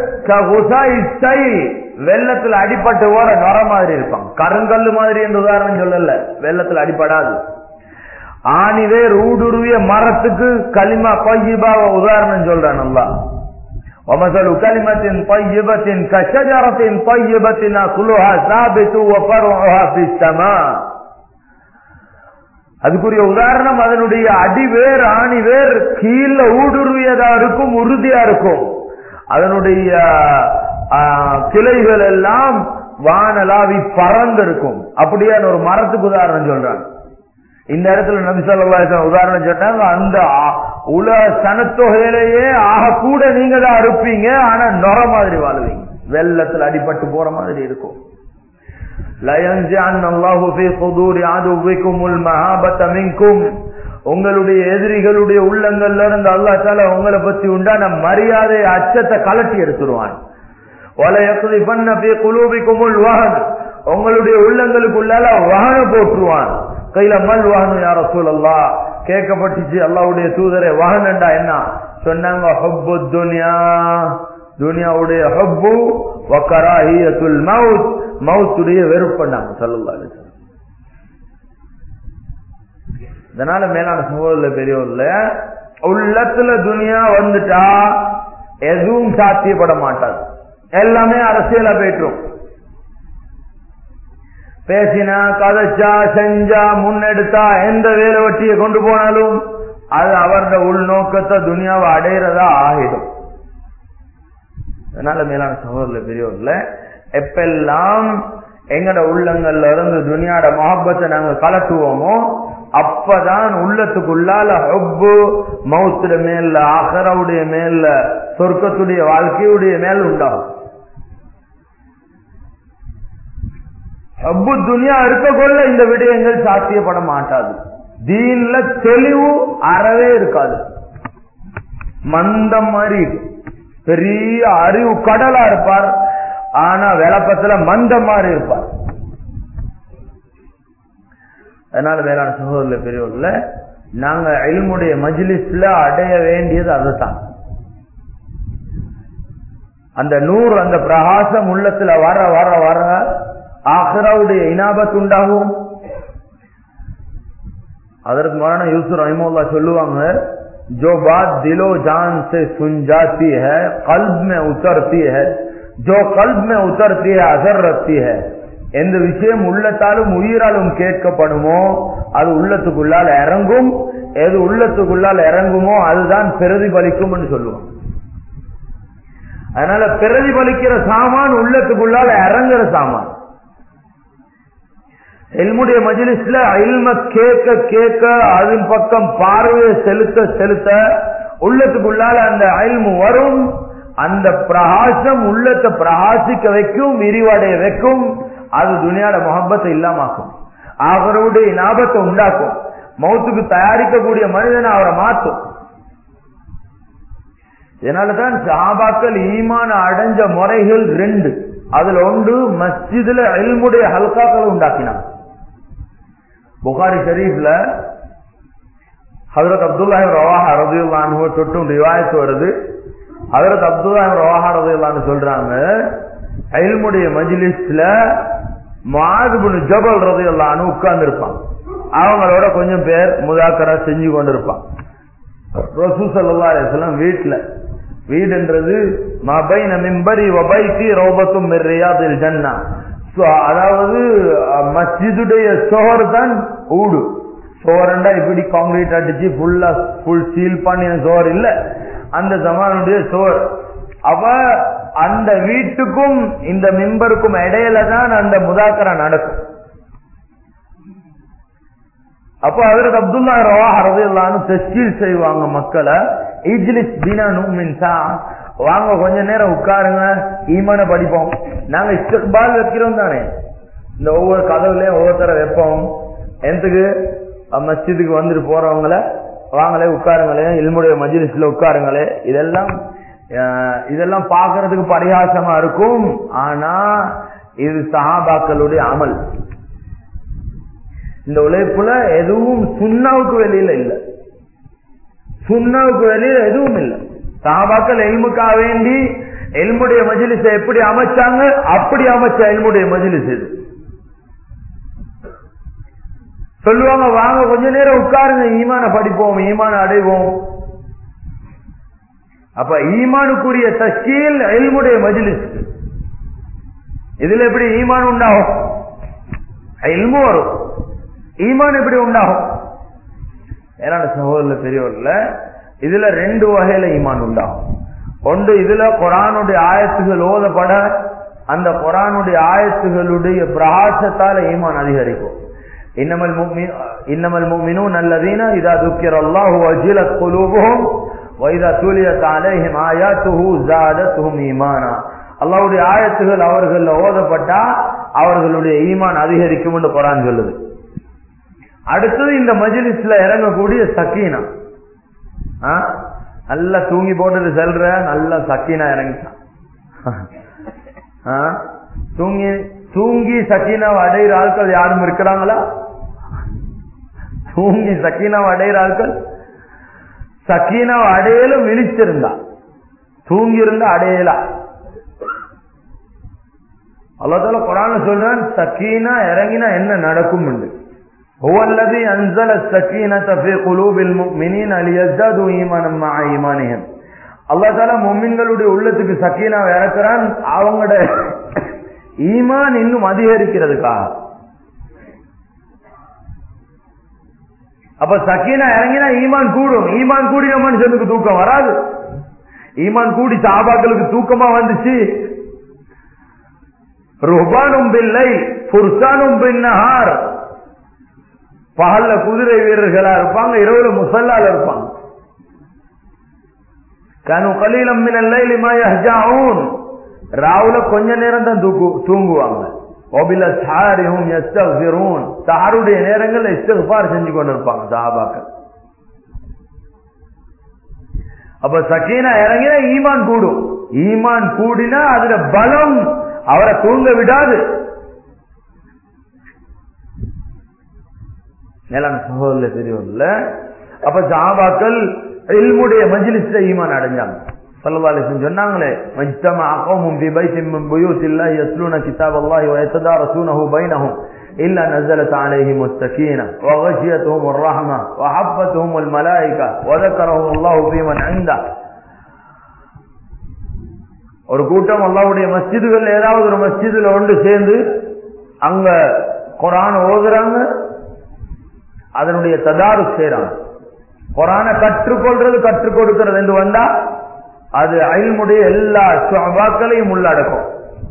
வெள்ளத்துல அடிப்பட்டு ஓர நொர மாதிரி இருப்பான் கருங்கல்லு மாதிரி என்ற உதாரணம் சொல்லல வெள்ளத்துல அடிப்படாது ஆணிவேர் ஊடுருவிய மரத்துக்கு களிமா பையிபாவ உதாரணம் சொல்றேன் நல்லா ومثل كلمة طيبة كشجرة طيبة أصلها ثابت وفرعها في السماء அதுக்குரிய உதாரணம் அதனுடைய அடிவேர் ஆணிவேர் கீழ ஊடுருவியதா இருக்கும் உறுதியா இருக்கும் அதனுடைய கிளைகள் எல்லாம் வானலாவி பறந்து இருக்கும் அப்படியான ஒரு மரத்துக்கு உதாரணம் சொல்றாங்க இந்த இடத்துல நபி சொல்லா உதாரணம் சொன்னாங்க அந்த உலக சனத்தொகையிலேயே ஆக கூட நீங்க தான் இருப்பீங்க ஆனா நொர மாதிரி வாழ்வீங்க வெள்ளத்துல அடிபட்டு போற மாதிரி இருக்கும் உங்களுடைய எதிரிகளுடைய உள்ளங்கள்ல இருந்து அல்லா தால உங்களை பத்தி உண்டான மரியாதை அச்சத்தை கலட்டி எடுத்துருவான் உங்களுடைய உள்ளங்களுக்குள்ளால வாகன போட்டுருவான் கையில மல் வாகனம் யார சூழல்லா கேட்கப்பட்டுச்சு அல்லாவுடைய தூதரை வாகனண்டா என்ன சொன்னாங்க ஹப்பு துனியா துனியாவுடைய ஹப்பு வக்கராஹியத்துல் மவுத் மவுத்துடைய வெறுப்பண்ணாங்க சொல்லல்லா இதனால மேலான சமூகத்துல பெரியவர்ல உள்ளத்துல துனியா வந்துட்டா எதுவும் சாத்தியப்பட மாட்டாது எல்லாமே அரசியலா போயிட்டுரும் பேசினா கதைச்சா செஞ்சா முன்னெடுத்தா எந்த வேலை வட்டியை கொண்டு போனாலும் அது அவரது உள்நோக்கத்தை துனியாவை அடையிறதா ஆகிடும் அதனால மேலான சகோதரில் பெரியவர்ல எப்பெல்லாம் எங்கட உள்ளங்கள்ல இருந்து துனியாட மொஹப்பத்தை நாங்க கலட்டுவோமோ அப்பதான் உள்ளத்துக்குள்ளால ஹொப்பு மவுத்துல மேல அகரவுடைய மேல சொர்க்கத்துடைய வாழ்க்கையுடைய மேல் உண்டாகும் ஹப்பு துனியா இருக்க கொள்ள இந்த விடயங்கள் சாத்தியப்பட மாட்டாது தீன்ல தெளிவு அறவே இருக்காது மந்தம் மாதிரி பெரிய அறிவு கடலா இருப்பார் ஆனா விளப்பத்துல மந்தம் மாதிரி இருப்பார் அதனால வேளாண் சகோதரில் பெரியவர்ல நாங்க எல்முடைய மஜ்லிஸ்ல அடைய வேண்டியது அதுதான் அந்த நூறு அந்த பிரகாசம் உள்ளத்துல வர வர வர ஆஹ்ராவுடைய இனாபத் உண்டாகும் அதற்கு மரண யூசுப் ரஹிமுல்லா சொல்லுவாங்க जो बात दिलो जान से सुन जाती है कल्ब में उतरती है जो कल्ब में उतरती है असर रखती है எந்த விஷயம் உள்ளத்தாலும் உயிராலும் கேட்கப்படுமோ அது உள்ளத்துக்குள்ளால் இறங்கும் எது உள்ளத்துக்குள்ளால் இறங்குமோ அதுதான் பிரதிபலிக்கும் என்று சொல்லுவோம் அதனால பிரதிபலிக்கிற சாமான் உள்ளத்துக்குள்ளால இறங்குற சாமான் எல்முடைய மஜிலிஸ்ல இல்ம கேட்க கேட்க அதன் பக்கம் பார்வையை செலுத்த செலுத்த உள்ளத்துக்குள்ளால அந்த அயல்மு வரும் அந்த பிரகாசம் உள்ளத்தை பிரகாசிக்க வைக்கும் விரிவடைய வைக்கும் அது துணியாட முகப்பத்தை இல்லாமாக்கும் அவருடைய ஞாபகத்தை உண்டாக்கும் மௌத்துக்கு தயாரிக்கக்கூடிய மனிதனை அவரை மாற்றும் இதனாலதான் சஹாபாக்கள் ஈமான அடைஞ்ச முறைகள் ரெண்டு அதுல ஒன்று மஸ்ஜிதுல எல்முடைய ஹல்காக்களை உண்டாக்கினாங்க புகாரி ஷரீஃப்ல ஹதரத் அப்துல்லாஹிம் ரவாஹா ரதியுல்லான்னு தொட்டும் ரிவாயத்து வருது ஹதரத் அப்துல்லாஹிம் ரவாஹா ரதியுல்லான்னு சொல்றாங்க எல்முடைய மஜ்லிஸ்ல மாதுபுனு ஜபல் ரதியுல்லான்னு உட்கார்ந்து இருப்பான் அவங்களோட கொஞ்சம் பேர் முதாக்கரா செஞ்சு கொண்டு இருப்பான் ரசூ சல்லா அலிஸ்லாம் வீட்டுல வீடுன்றது மபைன மிம்பரி வபைத்தி ரோபத்தும் ரியாதில் ஜன்னா அதாவது மஸ்ஜிதுடைய சோர் தான் ஊடு சோரண்டா இப்படி காங்கிரீட் அடிச்சு ஃபுல்லா ஃபுல் சீல் பண்ணின சோர் இல்ல அந்த ஜமானுடைய சோர் அவ அந்த வீட்டுக்கும் இந்த மிம்பருக்கும் இடையில தான் அந்த முதாக்கரா நடக்கும் அப்போ அதற்கு அப்துல்லா ரவா அரதில்லான்னு தஸ்கீல் செய்வாங்க மக்களை இஜ்லிஸ் தினனு மின்சா வாங்க கொஞ்ச நேரம் உட்காருங்க ஈமான படிப்போம் நாங்க இஸ்திக்பால் வைக்கிறோம் தானே இந்த ஒவ்வொரு கதவுலயும் ஒவ்வொருத்தர வைப்போம் எந்தக்கு மஸ்ஜிதுக்கு வந்துட்டு போறவங்கள வாங்களே உட்காருங்களே இல்முடைய மஜிலிஸ்ல உட்காருங்களே இதெல்லாம் இதெல்லாம் பாக்குறதுக்கு பரிகாசமா இருக்கும் ஆனா இது சஹாபாக்களுடைய அமல் இந்த உழைப்புல எதுவும் சுண்ணாவுக்கு வெளியில இல்ல சுண்ணாவுக்கு வெளியில எதுவும் இல்ல சாபாக்கள் எல்முக்காக வேண்டி எல்முடைய மஜிலிச எப்படி அமைச்சாங்க அப்படி அமைச்ச எல்முடைய மஜிலிஸ் இது சொல்லுவாங்க வாங்க கொஞ்ச நேரம் உட்காருங்க ஈமான படிப்போம் ஈமான அடைவோம் அப்ப ஈமானுக்குரிய தஸ்கீல் எல்முடைய மஜிலிஸ் இதுல எப்படி ஈமான் உண்டாகும் எல்மு வரும் ஈமான் எப்படி உண்டாகும் ஏன்னா சகோதர பெரியவர்ல இதுல ரெண்டு வகையில ஈமான் உண்டாகும் ஒன்று இதுல குரானுடைய ஆயத்துகள் ஓதப்பட அந்த குரானுடைய ஆயத்துகளுடைய பிரகாசத்தால ஈமான் அதிகரிக்கும் இன்னமல் இன்னமல் முமினும் நல்லதீன இதா துக்கிர அல்லாஹு அஜிலத் குலூபுஹும் வைதா துலியத் அலைஹிம் ஆயாத்துஹு ஜாதத்துஹும் ஈமானா அல்லாஹ்வுடைய ஆயத்துகள் அவர்கள் ஓதப்பட்டா அவர்களுடைய ஈமான் அதிகரிக்கும் என்று குரான் சொல்லுது அடுத்தது இந்த மஜிலிஸ்ல இறங்கக்கூடிய சக்கீனா நல்லா தூங்கி போட்டது செல்ற நல்லா சக்கீனா இறங்கிட்டான் தூங்கி தூங்கி சக்கீனாவை அடையிற ஆட்கள் யாரும் இருக்கிறாங்களா தூங்கி சக்கீனாவை அடையிற ஆட்கள் சக்கீனாவை அடையலும் விழிச்சிருந்தா தூங்கி இருந்தா அடையலாம் அல்லாத்தால குரான சொல்றான் சக்கீனா இறங்கினா என்ன நடக்கும் என்று هو الذي أنزل السكينة في قلوب المؤمنين ليزدادوا إيمانا مع إيمانهم அல்லா தாலா மொம்மின்களுடைய உள்ளத்துக்கு சக்கீனா இறக்குறான் அவங்களோட ஈமான் இன்னும் அதிகரிக்கிறதுக்காக அப்ப சக்கீனா இறங்கினா ஈமான் கூடும் ஈமான் கூடின மனுஷனுக்கு தூக்கம் வராது ஈமான் கூடி சாபாக்களுக்கு தூக்கமா வந்துச்சு ருபானும் பில்லை புர்சானும் பின்னஹார் பகல்ல குதிரை வீரர்களா இருப்பாங்க இரவுல முசல்லால இருப்பாங்க கனு கலீலம் மினல்லைலி மா யஹ்ஜாஊன் ராவுல கொஞ்ச நேரம் தான் தூக்கு தூங்குவாங்க ஒபில சாரியும் எஸ்தக்ஃபிரூன் சாருடைய நேரங்கள்ல இஸ்திக்ஃபார் செஞ்சு கொண்டு இருப்பாங்க சஹாபாக்கள் அப்ப சக்கீனா இறங்கினா ஈமான் கூடும் ஈமான் கூடினா அதுல பலம் அவரை தூங்க விடாது மேலான சகோதரர் தெரியவில்ல அப்ப ஜாபாக்கள் இல்முடைய மஜிலிஸ்ல ஈமான் அடைஞ்சாங்க சல்லல்லாஹு சொன்னாங்களே மஜ்தமா அகௌமும் பி பைத்தின் மின் புயூத்தில்லாஹி யத்லூன கிதாபல்லாஹி வ யத்ததாரசூனஹு பைனஹும் إلا نزلت عليهم السكينة وغشيتهم الرحمة وحفتهم الملائكة وذكرهم الله في من عنده ஒரு கூட்டம் அல்லாவுடைய மஸ்ஜிதுகள் ஏதாவது ஒரு மஸ்ஜிதுல ஒன்று சேர்ந்து அங்க குரான் ஓதுறாங்க அதனுடைய ததாரு செய்றாங்க குரானை கற்றுக்கொள்றது கற்றுக் கொடுக்கிறது என்று வந்தா அது அயல்முடைய எல்லா வாக்களையும் உள்ளடக்கும்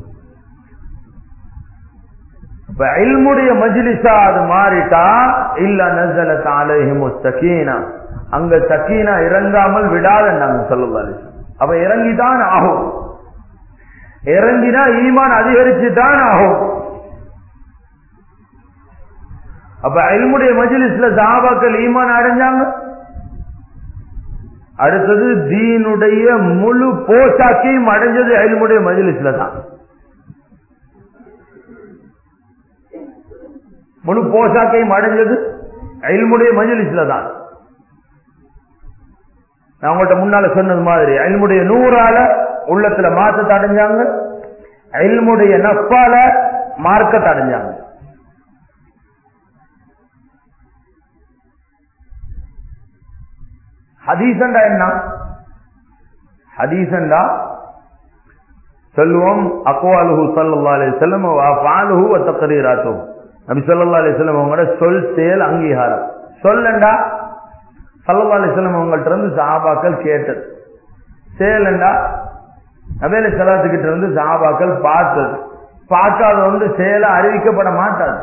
இப்ப அயல்முடைய மஜிலிசா அது மாறிட்டா இல்ல நசல தாலேஹிமு சக்கீனா அங்க சக்கீனா இறங்காமல் விடாத நாங்க சொல்லுவாரு அப்ப இறங்கிதான் ஆகும் இறங்கினா ஈமான் அதிகரிச்சு தான் ஆகும் அப்ப அயல்முடைய மஜிலிஸ்ல சாபாக்கள் ஈமான் அடைஞ்சாங்க அடுத்தது தீனுடைய முழு போஷாக்கையும் அடைஞ்சது அயல்முடைய மஜிலிஸ்ல தான் முழு போஷாக்கையும் அடைஞ்சது அயல்முடைய மஜிலிஸ்ல தான் நான் உங்கள்கிட்ட முன்னால சொன்னது மாதிரி அயல்முடைய நூறால உள்ளத்துல மாற்றத்தை அடைஞ்சாங்க அயல்முடைய நப்பால மார்க்கத்தை அடைஞ்சாங்க ஹதீசண்டா என்ன ஹதீசண்டா சொல்லுவோம் அக்வாலுஹு சல்லா அலி செல்லம் ஃபாலுஹு தக்கரீராத்தும் நபி சொல்லா அலி செல்லம் அவங்களோட சொல் செயல் அங்கீகாரம் சொல்லண்டா சல்லா அலி செல்லம் அவங்கள்ட்ட இருந்து சாபாக்கள் கேட்டது செயலண்டா நபேல செலாத்துக்கிட்ட இருந்து சாபாக்கள் பார்த்தது பார்க்காத ஒன்று செயல அறிவிக்கப்பட மாட்டாது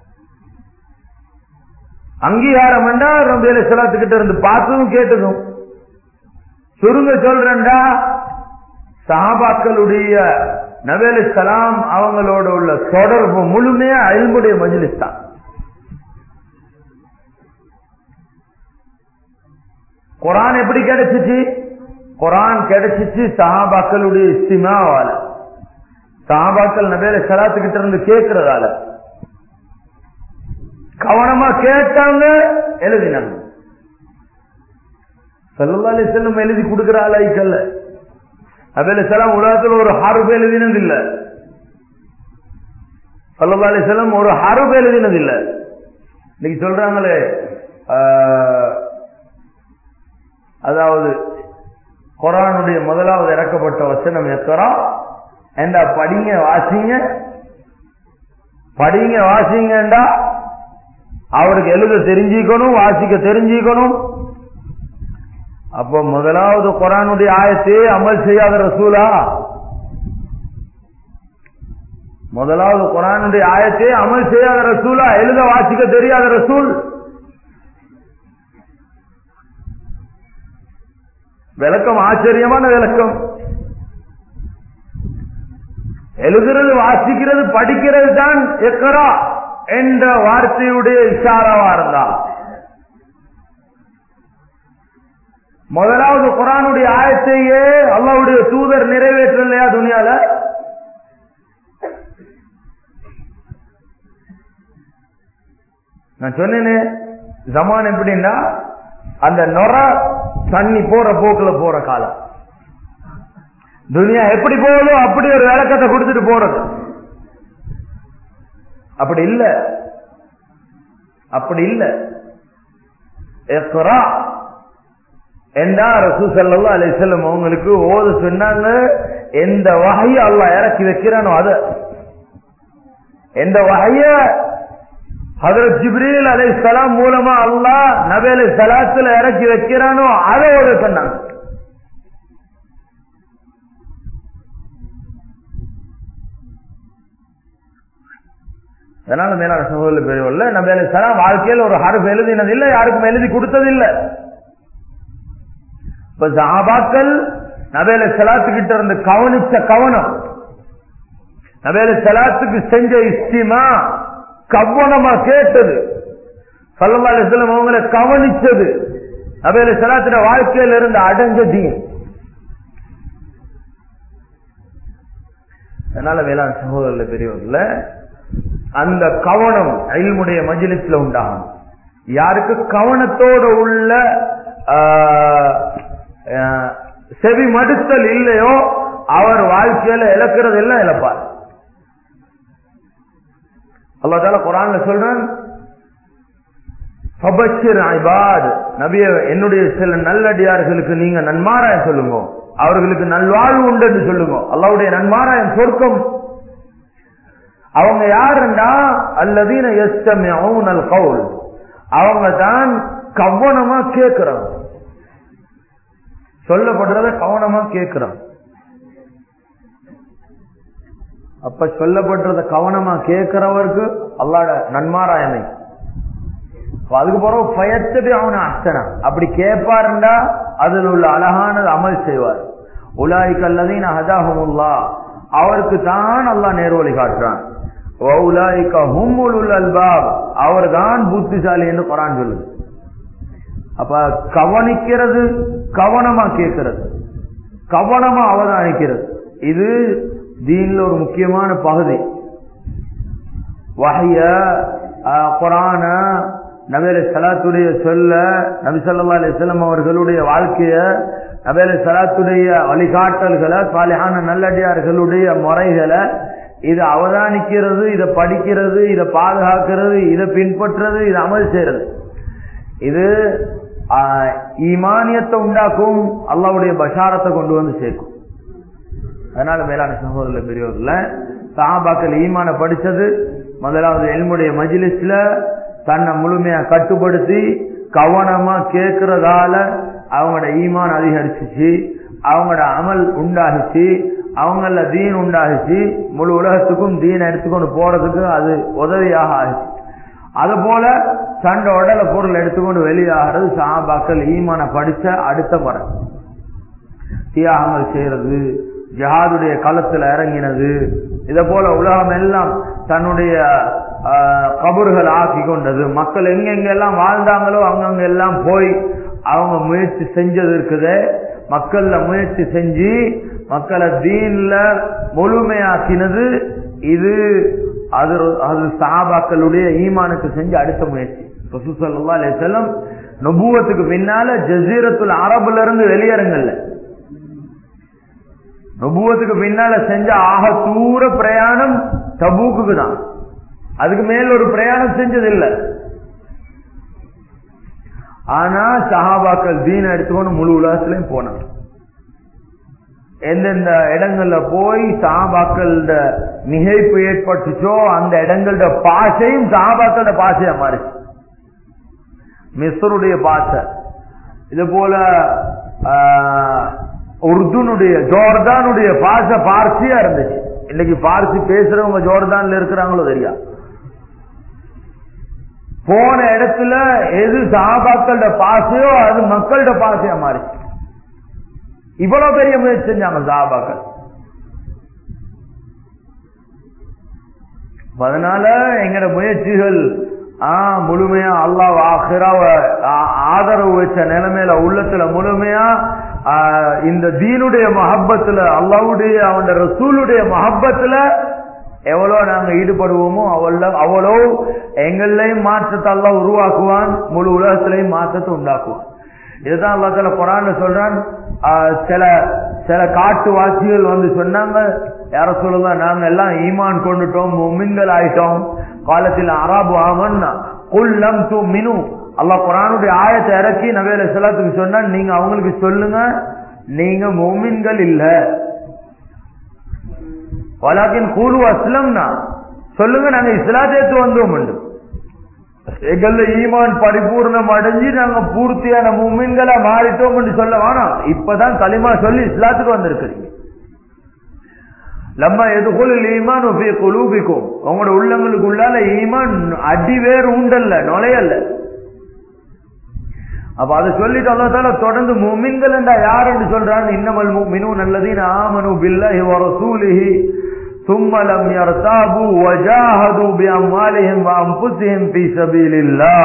அங்கீகாரம் என்றா நபேல செலாத்துக்கிட்ட இருந்து பார்த்ததும் கேட்டதும் சுருங்க சொல்றேன்டா சஹாபாக்களுடைய நபேல் சலாம் அவங்களோட உள்ள தொடர்பு முழுமையா அயல்முடைய மஜிலிஸ் தான் குரான் எப்படி கிடைச்சிச்சு குரான் கிடைச்சிச்சு சஹாபாக்களுடைய இஸ்திமாவால சஹாபாக்கள் நபேல சலாத்துக்கிட்ட இருந்து கேட்கறதால கவனமா கேட்டாங்க எழுதினாங்க செல்லி செல்லும் எழுதி கொடுக்கிற ஆளாய்க்கல்ல நபேல சலாம் உலகத்தில் ஒரு ஹாருபு எழுதினது இல்ல சல்லா அலி செல்லம் ஒரு ஹாருபு எழுதினது இல்ல இன்னைக்கு சொல்றாங்களே அதாவது குரானுடைய முதலாவது இறக்கப்பட்ட வசனம் எத்தரா ஏண்டா படிங்க வாசிங்க படிங்க வாசிங்கண்டா அவருக்கு எழுத தெரிஞ்சுக்கணும் வாசிக்க தெரிஞ்சுக்கணும் அப்போ முதலாவது குரானுடைய ஆயத்தையே அமல் செய்யாத ரசூலா முதலாவது குரானுடைய ஆயத்தையே அமல் செய்யாத ரசூலா எழுத வாசிக்க தெரியாத ரசூல் விளக்கம் ஆச்சரியமான விளக்கம் எழுதுறது வாசிக்கிறது படிக்கிறது தான் எக்கரா என்ற வார்த்தையுடைய இஷாராவா இருந்தா முதலாவது குரானுடைய ஆயத்தையே அல்லாவுடைய தூதர் நிறைவேற்றலையா துணியால நான் சொன்னேனே ஜமான் எப்படின்னா அந்த நொற தண்ணி போற போக்குல போற காலம் துனியா எப்படி போகுதோ அப்படி ஒரு விளக்கத்தை கொடுத்துட்டு போறது அப்படி இல்ல அப்படி இல்ல எக்ரா என்றா ரசூ சல்லா அலிசல்லம் அவங்களுக்கு ஓத சொன்னாங்க எந்த வகைய அல்லா இறக்கி வைக்கிறானோ அத எந்த வகைய ஹதரத் ஜிப்ரீல் அலை சலாம் மூலமா அல்லா நபி அலை சலாத்துல இறக்கி வைக்கிறானோ அதை ஓத சொன்னாங்க அதனால மேலான சகோதர பெரியவல்ல நபி அலை சலாம் வாழ்க்கையில் ஒரு ஹருஃப் எழுதினது இல்லை யாருக்கும் எழுதி கொடுத்தது இல்லை இப்ப ஜாபாக்கள் நபேல செலாத்துக்கிட்ட இருந்து கவனிச்ச கவனம் நபேல செலாத்துக்கு செஞ்ச இஸ்திமா கவனமா கேட்டது சல்லா அலிஸ்லம் அவங்களை கவனிச்சது நபேல செலாத்தின வாழ்க்கையில இருந்து அடைஞ்ச தீன் அதனால வேளாண் சகோதரர்ல பெரியவர்கள அந்த கவனம் அயல்முடைய மஜிலிஸ்ல உண்டாகும் யாருக்கு கவனத்தோட உள்ள செவி மடுத்தல் இல்லையோ அவர் வாழ்க்கையில இழக்கிறது எல்லாம் இழப்பார் அல்லா தால குரான்ல சொல்றான் நபிய என்னுடைய சில நல்லடியார்களுக்கு நீங்க நன்மாராயம் சொல்லுங்க அவர்களுக்கு நல்வாழ்வு உண்டு என்று சொல்லுங்க அல்லாவுடைய நன்மாராயம் சொர்க்கம் அவங்க யாருண்டா அல்லதீன எஸ்டமியல் கவுல் அவங்க தான் கவனமா கேட்கிறாங்க சொல்லப்படுறத கவனமா கேட்கிறான் அப்ப சொல்லப்படுறத கவனமா கேட்கிறவருக்கு அல்லாட நன்மாராயமை அதுக்கு பிறகு பயத்தது அவன அர்ச்சனா அப்படி கேட்பாருண்டா அதில் உள்ள அழகானது அமல் செய்வார் உலாய் கல்லதீன் ஹஜாஹமுல்லா அவருக்கு தான் அல்லா நேர்வழி காட்டுறான் அவர் தான் புத்திசாலி என்று குரான் சொல்லுது அப்ப கவனிக்கிறது கவனமா கேட்கிறது கவனமா அவதானிக்கிறது இது தீன்ல ஒரு முக்கியமான பகுதி வகைய குரான நபேல சலாத்துடைய சொல்ல நபி சொல்லா அலிஸ்லாம் அவர்களுடைய வாழ்க்கைய நபேல சலாத்துடைய வழிகாட்டல்களை சாலையான நல்லடியார்களுடைய முறைகளை இதை அவதானிக்கிறது இதை படிக்கிறது இதை பாதுகாக்கிறது இதை பின்பற்றுறது இதை அமல் செய்யறது இது ஈமானியத்தை உண்டாக்கும் அல்லாவுடைய பஷாரத்தை கொண்டு வந்து சேர்க்கும் அதனால மேலான சகோதரர்கள் பெரியவர்கள சாபாக்கள் ஈமான படிச்சது முதலாவது எல்முடைய மஜிலிஸ்ல தன்னை முழுமையா கட்டுப்படுத்தி கவனமா கேட்கறதால அவங்களோட ஈமான் அதிகரிச்சிச்சு அவங்களோட அமல் உண்டாகிச்சு அவங்கள தீன் உண்டாகிச்சு முழு உலகத்துக்கும் தீன் எடுத்துக்கொண்டு போறதுக்கு அது உதவியாக ஆகிச்சு அது போல தண்ட உடல பொருள் எடுத்துக்கொண்டு வெளியாகிறது சாபாக்கள் ஈமான படிச்ச அடுத்த முறை தியாகங்கள் செய்யறது ஜஹாதுடைய களத்துல இறங்கினது இத போல உலகம் எல்லாம் தன்னுடைய கபறுகள் ஆக்கி கொண்டது மக்கள் எங்கெங்கெல்லாம் வாழ்ந்தாங்களோ அங்கங்க எல்லாம் போய் அவங்க முயற்சி செஞ்சது இருக்குது மக்கள்ல முயற்சி செஞ்சு மக்களை தீன்ல முழுமையாக்கினது இது அது அது சாபாக்களுடைய ஈமானுக்கு செஞ்ச அடுத்த முயற்சி ரசூசல்லா அலிசல்லம் நபுவத்துக்கு பின்னால ஜசீரத்துல் அரபுல இருந்து வெளியேறங்கல்ல நபுவத்துக்கு பின்னால செஞ்ச ஆக தூர பிரயாணம் தபூக்கு தான் அதுக்கு மேல ஒரு பிரயாணம் செஞ்சது இல்ல ஆனா சஹாபாக்கள் தீன எடுத்துக்கொண்டு முழு உலகத்திலையும் போனாங்க எந்தெந்த இடங்கள்ல போய் சாபாக்கள மிகைப்பு ஏற்பட்டுச்சோ அந்த இடங்களோட பாஷையும் சாபாக்களோட பாஷையா மாறிச்சு மிஸ்ருடைய பாஷை இது போல உருதுனுடைய ஜோர்தானுடைய பாஷை பார்சியா இருந்துச்சு இன்னைக்கு பார்சி பேசுறவங்க ஜோர்தான்ல இருக்கிறாங்களோ தெரியா போன இடத்துல எது சாபாக்களோட பாசையோ அது மக்களோட பாசையா மாறிச்சு இவ்வளவு பெரிய முயற்சி செஞ்சாங்க சாபாக்கள் அதனால எங்கட முயற்சிகள் ஆஹ் முழுமையா அல்லாஹ் ஆஹிராவ ஆதரவு வச்ச நிலைமையில உள்ளத்துல முழுமையா இந்த தீனுடைய மஹப்பத்துல அல்லாவுடைய அவன் ரசூலுடைய மஹப்பத்துல எவ்வளவு நாங்க ஈடுபடுவோமோ அவ்வளோ அவ்வளோ எங்களையும் மாற்றத்தை எல்லாம் உருவாக்குவான் முழு உலகத்திலையும் மாற்றத்தை உண்டாக்குவான் இதுதான் அல்லா தல குரான் சொல்றான் சில சில காட்டுவாசிகள் வந்து சொன்னாங்க யார சொல்லுங்க நாங்க எல்லாம் ஈமான் கொண்டுட்டோம் முமின்கள் ஆயிட்டோம் காலத்தில் அராபு ஆமன் குல்லம் து மினு அல்லா குரானுடைய ஆயத்தை இறக்கி நவேல செலத்துக்கு சொன்னா நீங்க அவங்களுக்கு சொல்லுங்க நீங்க மோமின்கள் இல்ல வலாக்கின் கூலு அஸ்லம்னா சொல்லுங்க நாங்க இஸ்லாத்தேத்து வந்தோம் என்று எங்கள்ல ஈமான் பரிபூர்ணம் அடைஞ்சு நாங்க பூர்த்தியான மூமின்களா மாறிட்டோம் என்று சொல்ல வேணாம் இப்பதான் களிமா சொல்லி இஸ்லாத்துக்கு வந்திருக்கிறீங்க லம்மா எதுகுலில் ஈமான் குலூபிக்கும் உங்களோட உள்ளங்களுக்கு உள்ளால ஈமான் அடிவேர் உண்டல்ல நுழையல்ல அப்ப அதை சொல்லிட்டு அல்லதால தொடர்ந்து முமின்கள் என்றா யார் என்று சொல்றாங்க இன்னமல் மினு நல்லதீன் ஆமனு பில்லாஹி வரசூலிஹி ثم لم يرتابوا وجاهدوا بأموالهم وأنفسهم في سبيل الله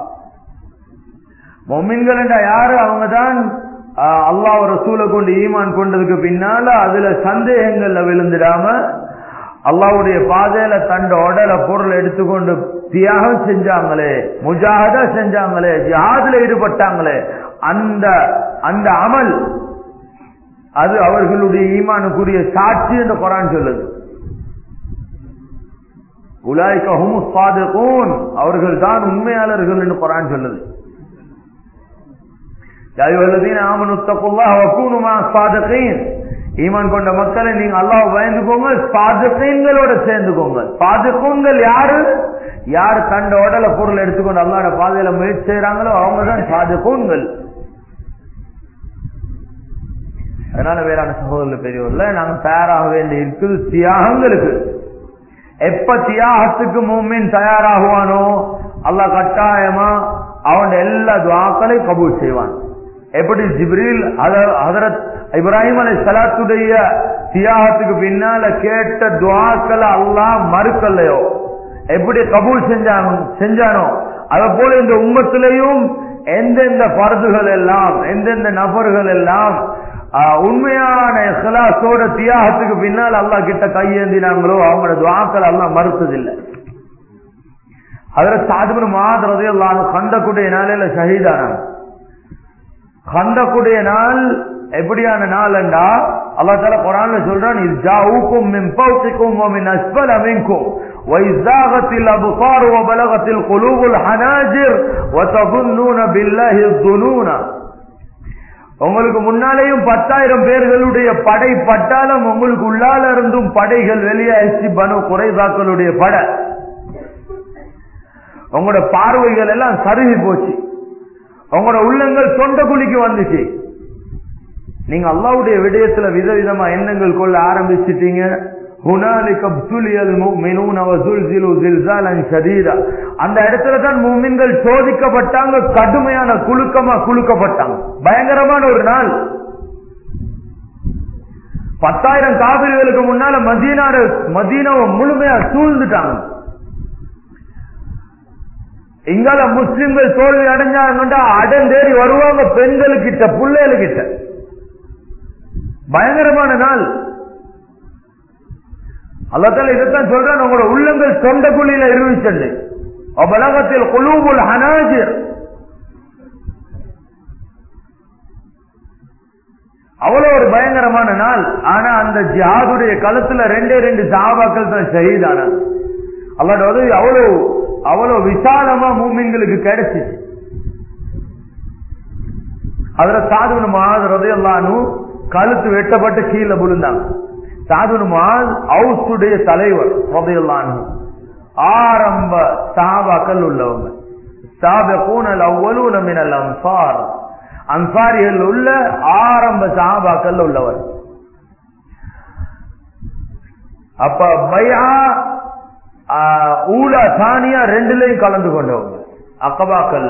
மொமின்கள் என்ற யாரு அவங்க தான் அல்லாஹ் ரசூலை கொண்டு ஈமான் கொண்டதுக்கு பின்னால அதுல சந்தேகங்கள்ல விழுந்துடாம அல்லாவுடைய பாதையில தண்ட உடல பொருள் எடுத்துக்கொண்டு தியாகம் செஞ்சாங்களே முஜாகதா செஞ்சாங்களே ஜிஹாதுல ஈடுபட்டாங்களே அந்த அந்த அமல் அது அவர்களுடைய ஈமானுக்குரிய சாட்சி என்று குரான் சொல்லுது உலாய்க ஹுமு சாதிகூன் அவர்கள் தான் உண்மையாளர்கள் என்று குரான் சொல்லுது யாயுவல்லதீன ஆமனுத்தகுல்லாஹ் வகூனு மா சாதிகீன் ஈமான் கொண்ட மக்களை நீங்க அல்லாஹ் பயந்துக்கோங்க சாதிகீன்களோட சேர்ந்துக்கோங்க சாதிகூன்கள் யாரு யார் தண்ட உடல பொருள் எடுத்துக்கொண்டு அல்லாட பாதையில முயற்சி செய்யறாங்களோ அவங்க தான் சாதிகூன்கள் அதனால வேறான சகோதரர்கள் பெரியவர்ல நாங்க தயாராக வேண்டி இருக்குது தியாகங்களுக்கு எப்ப தியாகத்துக்கு மூமின் தயாராகுவானோ அல்லாஹ் கட்டாயமா அவன் எல்லா துவாக்களையும் கபூல் செய்வான் எப்படி ஜிப்ரீல் ஹதரத் இப்ராஹிம் அலை சலாத்துடைய தியாகத்துக்கு பின்னால கேட்ட துவாக்களை அல்லாஹ் மறுக்கல்லையோ எப்படி கபூல் செஞ்சானோ செஞ்சானோ அதை போல இந்த உம்மத்திலையும் எந்தெந்த பருதுகள் எல்லாம் எந்தெந்த நபர்கள் எல்லாம் உண்மையான இஹ்லாஸோட தியாகத்துக்கு பின்னால் அல்லா கிட்ட கையேந்தினாங்களோ அவங்களோட துவாக்கள் எல்லாம் மறுத்ததில்லை அதுல சாதுபுரம் மாதரதே எல்லாம் கண்டக்கூடிய நாளையில ஷஹீதானாங்க கண்டக்கூடிய நாள் எப்படியான நாள் என்றா அல்லா தால குரான்ல சொல்றான் இது ஜாவுக்கும் மின் பௌத்திக்கும் மின் அஸ்பல் அமைக்கும் وإزاغت الأبصار وبلغت القلوب الحناجر وتظنون بالله الظنون உங்களுக்கு முன்னாலேயும் பத்தாயிரம் பேர்களுடைய படை பட்டாலும் உங்களுக்கு உள்ளால இருந்தும் படைகள் வெளியாயிடுச்சு பனு குறைதாக்களுடைய படை உங்களோட பார்வைகள் எல்லாம் சருகி போச்சு உங்களோட உள்ளங்கள் தொண்ட குழிக்கு வந்துச்சு நீங்க அல்லாவுடைய விடயத்துல விதவிதமா எண்ணங்கள் கொள்ள ஆரம்பிச்சிட்டீங்க அந்த இடத்துல தான் மூமின்கள் சோதிக்கப்பட்டாங்க கடுமையான குலுக்கமா குலுக்கப்பட்டாங்க பயங்கரமான ஒரு நாள் பத்தாயிரம் காவிரிகளுக்கு முன்னால மதீனார மதீனாவை முழுமையா சூழ்ந்துட்டாங்க இங்கால முஸ்லிம்கள் தோல்வி அடைஞ்சாங்கன்னா அடந்தேறி வருவாங்க பெண்களுக்கிட்ட பிள்ளைகளுக்கிட்ட பயங்கரமான நாள் அல்லத்தால இதைத்தான் சொல்றேன் உங்களோட உள்ளங்கள் சொந்த குழியில இருவிச்சண்டு அபலகத்தில் குழுவுல் ஹனாஜிர் அவ்வளவு ஒரு பயங்கரமான நாள் ஆனா அந்த ஜிஹாதுடைய களத்துல ரெண்டே ரெண்டு சாபாக்கள் தான் ஷஹீதான அவரோட உதவி அவ்வளவு அவ்வளவு விசாலமா மூமின்களுக்கு கிடைச்சிச்சு அதுல சாதுவன் மகாத் ரதையல்லானும் கழுத்து வெட்டப்பட்டு கீழே விழுந்தாங்க சாதுவன் மகாத் ஹவுஸுடைய தலைவர் ரதையல்லானும் ஆரம்ப சாபாக்கள் உள்ளவங்க சாபகூனல் அவ்வளவு மினல் அன்சார் அன்சாரிகள் உள்ள ஆரம்ப சாபாக்கள் உள்ளவர் அப்ப பையா ஊலா சானியா ரெண்டுலையும் கலந்து கொண்டவங்க அக்கபாக்கல்ல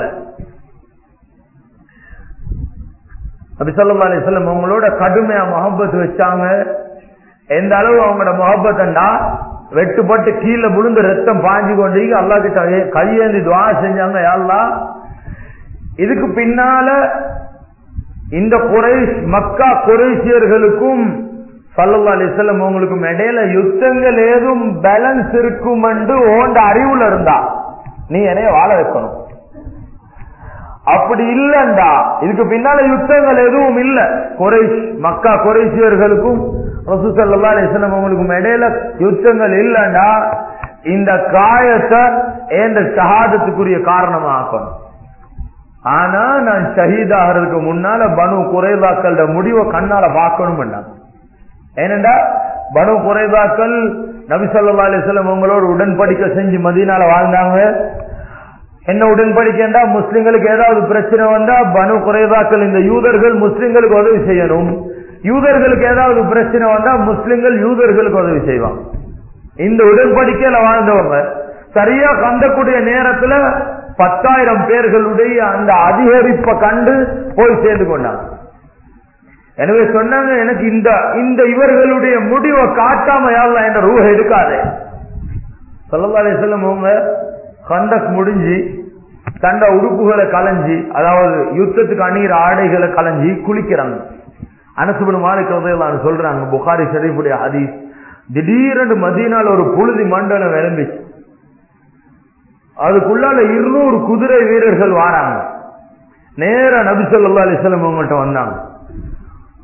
அப்படி சொல்லா சொல்லம் அவங்களோட கடுமையா முகப்பத் வச்சாங்க எந்த அளவு அவங்களோட முகப்பத்தண்டா வெட்டுப்பட்டு கீழே விழுந்து ரத்தம் பாஞ்சு கொண்டு அல்லா கிட்ட கையேந்தி துவா செஞ்சாங்க அல்லா இதுக்கு பின்னால இந்த குறை மக்கா குறைசியர்களுக்கும் சல்லா அலிஸ்லம் உங்களுக்கும் இடையில யுத்தங்கள் ஏதும் பேலன்ஸ் இருக்கும் என்று ஓண்ட அறிவுல இருந்தா நீ என்னைய வாழ வைக்கணும் அப்படி இல்லண்டா இதுக்கு பின்னால யுத்தங்கள் எதுவும் இல்ல குறை மக்கா குறைசியர்களுக்கும் ரசூசல்லா அலிஸ்லம் உங்களுக்கும் இடையில யுத்தங்கள் இல்லண்டா இந்த காயத்தை ஏந்த ஷஹாதத்துக்குரிய காரணமாக்கணும் ஆனா நான் ஷஹீதாகிறதுக்கு முன்னால பனு குறைதாக்கள முடிவை கண்ணால பார்க்கணும் ஏனென்றா பனு குறைதாக்கள் நபிசல்லா அலிஸ்லம் உங்களோட உடன்படிக்கை செஞ்சு மதியனால வாழ்ந்தாங்க என்ன உடன்படிக்கைண்டா முஸ்லிம்களுக்கு ஏதாவது பிரச்சனை வந்தா பனு குறைதாக்கள் இந்த யூதர்கள் முஸ்லிம்களுக்கு உதவி செய்யணும் யூதர்களுக்கு ஏதாவது பிரச்சனை வந்தா முஸ்லிம்கள் யூதர்களுக்கு உதவி செய்வாங்க இந்த உடன்படிக்கையில வாழ்ந்தவங்க சரியா கண்டக்கூடிய நேரத்துல பத்தாயிரம் பேர்களுடைய அந்த அதிகரிப்பை கண்டு போய் சேர்ந்து கொண்டாங்க எனவே சொன்னாங்க எனக்கு இந்த இந்த இவர்களுடைய முடிவை காட்டாம யாரெல்லாம் என்ற ரூஹ எடுக்காதே சொல்லலாலே செல்லும் அவங்க கண்டக் முடிஞ்சு தண்ட உடுப்புகளை களைஞ்சி அதாவது யுத்தத்துக்கு அணிகிற ஆடைகளை களைஞ்சி குளிக்கிறாங்க அனசுபடும் மாலிக் சொல்றாங்க புகாரி ஷரீஃபுடைய ஹதீஸ் திடீரென்று மதியனால் ஒரு புழுதி மண்டலம் விளம்பிச்சு அதுக்குள்ளால இருநூறு குதிரை வீரர்கள் வாராங்க நேர நபி சொல்லா அலிஸ்லம் அவங்கள்ட்ட வந்தாங்க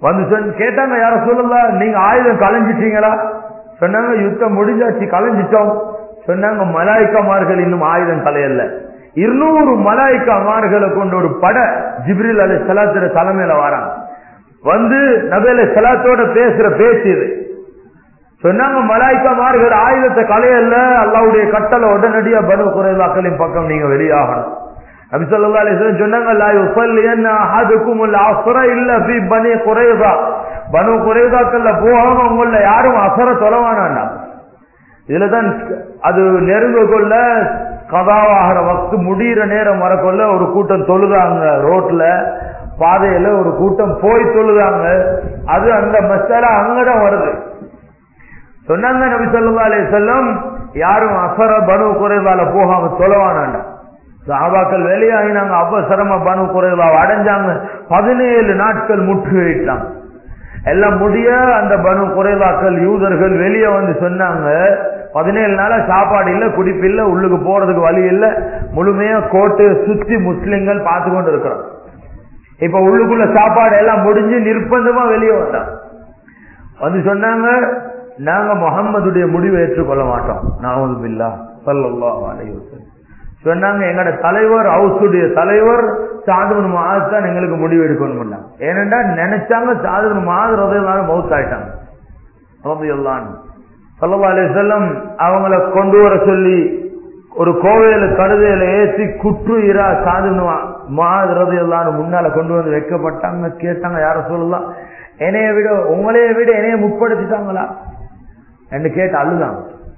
வந்து சொன்ன கேட்டாங்க யார சொல்லலாம் நீங்க ஆயுதம் கலைஞ்சிட்டீங்களா சொன்னாங்க யுத்தம் முடிஞ்சாச்சு கலைஞ்சிட்டோம் சொன்னாங்க மலாய்க்கமார்கள் இன்னும் ஆயுதம் கலையல்ல இருநூறு மலாய்க்கமார்களை கொண்ட ஒரு பட ஜிப்ரில் அலி சலாத்திர தலைமையில வராங்க வந்து நபேல சலாத்தோட பேசுற பேச்சு இது சொன்னாங்க மலாய்க்கமார்கள் ஆயுதத்தை கலையல்ல அல்லாவுடைய கட்டளை உடனடியா பனு குறைவாக்களின் பக்கம் நீங்க வெளியாகணும் நபி ஸல்லல்லாஹு அலைஹி வஸல்லம் சொன்னாங்க லா யுஸல்லியன்ன அஹதுக்கும் அல்-அஸ்ர இல்ல ஃபீ பனி குறைவா பனு குறைவாக்கல்ல போகாம உங்கள யாரும் அசர தொலைவானா இதுல தான் அது நெருங்க கொள்ள கதாவாகிற வக்து முடிகிற நேரம் வரக்கொள்ள ஒரு கூட்டம் தொழுதாங்க ரோட்ல பாதையில ஒரு கூட்டம் போய் தொழுதாங்க அது அந்த மசாலா அங்கதான் வருது சொன்னாங்க நபி ஸல்லல்லாஹு அலைஹி வஸல்லம் யாரும் அசர பனு குறைவால போகாம தொலைவானாண்டா சாபாக்கள் வெளியாகினாங்க அவசரமா பனு குறைவாவை அடைஞ்சாங்க பதினேழு நாட்கள் முற்றுகையிட்டாங்க எல்லாம் முடிய அந்த பனு குறைவாக்கள் யூதர்கள் வெளியே வந்து சொன்னாங்க பதினேழு நாளா சாப்பாடு இல்ல குடிப்பு இல்ல உள்ளுக்கு போறதுக்கு வழி இல்ல முழுமையா கோட்டு சுத்தி முஸ்லிம்கள் பார்த்து கொண்டு இருக்கிறோம் இப்ப உள்ளுக்குள்ள சாப்பாடு எல்லாம் முடிஞ்சு நிர்பந்தமா வெளியே வந்தாங்க வந்து சொன்னாங்க நாங்க முகம்மதுடைய முடிவை ஏற்றுக்கொள்ள மாட்டோம் நாவது பில்லா சல்லல்லாஹு அலைஹி வஸல்லம் சொன்னாங்க எங்கட தலைவர் ஹவுஸுடைய தலைவர் சாதுபன் மாதம் தான் எங்களுக்கு முடிவு எடுக்கணும் பண்ணாங்க ஏனென்றா நினைச்சாங்க சாதுபன் மாதம் ரதையிலான மவுத் ஆயிட்டாங்க ரதையெல்லாம் சல்லா அலி செல்லம் அவங்கள கொண்டு வர சொல்லி ஒரு கோவையில கழுதையில ஏற்றி குற்று இரா சாதுபன் மாத ரதையெல்லாம் முன்னால கொண்டு வந்து வைக்கப்பட்டாங்க கேட்டாங்க யார சொல்லலாம் என்னைய விட உங்களைய விட என்னைய முற்படுத்திட்டாங்களா என்று கேட்டு அழுதாங்க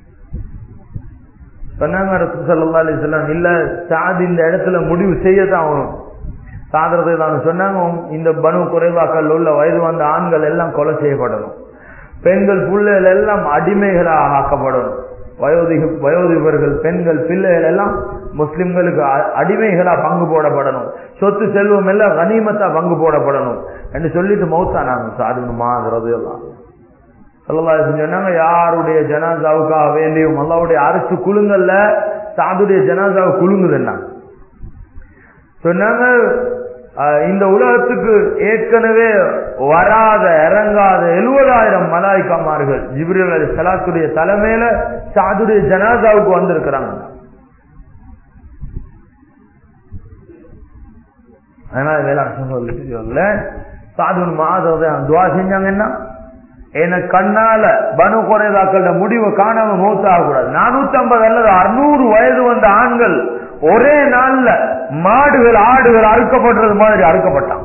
சொன்னாங்க ரசூசல்லா அலிஸ்லாம் இல்ல சாது இந்த இடத்துல முடிவு செய்யத்தான் ஆகணும் சாதரதை தான் சொன்னாங்க இந்த பனு குறைவாக்கள் உள்ள வயது வந்த ஆண்கள் எல்லாம் கொலை செய்யப்படணும் பெண்கள் பிள்ளைகள் எல்லாம் அடிமைகளாக ஆக்கப்படணும் வயோதிக வயோதிபர்கள் பெண்கள் பிள்ளைகள் எல்லாம் முஸ்லிம்களுக்கு அடிமைகளா பங்கு போடப்படணும் சொத்து செல்வம் எல்லாம் கனிமத்தா பங்கு போடப்படணும் என்று சொல்லிட்டு மௌத்தானாங்க சாதுமாகிறது எல்லாம் சொன்னாங்க யாருடைய ஜனாசாவுக்காக வேண்டியும் அல்லாவுடைய அரசு குழுங்கல்ல சாதுடைய ஜனாசாவை குழுங்குதுன்னா சொன்னாங்க இந்த உலகத்துக்கு ஏற்கனவே வராத இறங்காத எழுபதாயிரம் மலாய்க்காமார்கள் ஜிப்ரில் அலி சலாத்துடைய தலைமையில சாதுடைய ஜனாசாவுக்கு வந்திருக்கிறாங்க அதனால வேளாண் சொல்ல சாது மாதவ துவா செஞ்சாங்கன்னா என கண்ணால பனு குறைதாக்கள முடிவை காணாம மூத்தாக கூடாது நானூத்தி ஐம்பது அல்லது அறுநூறு வயது வந்த ஆண்கள் ஒரே நாள்ல மாடுகள் ஆடுகள் அறுக்கப்படுறது மாதிரி அறுக்கப்பட்டான்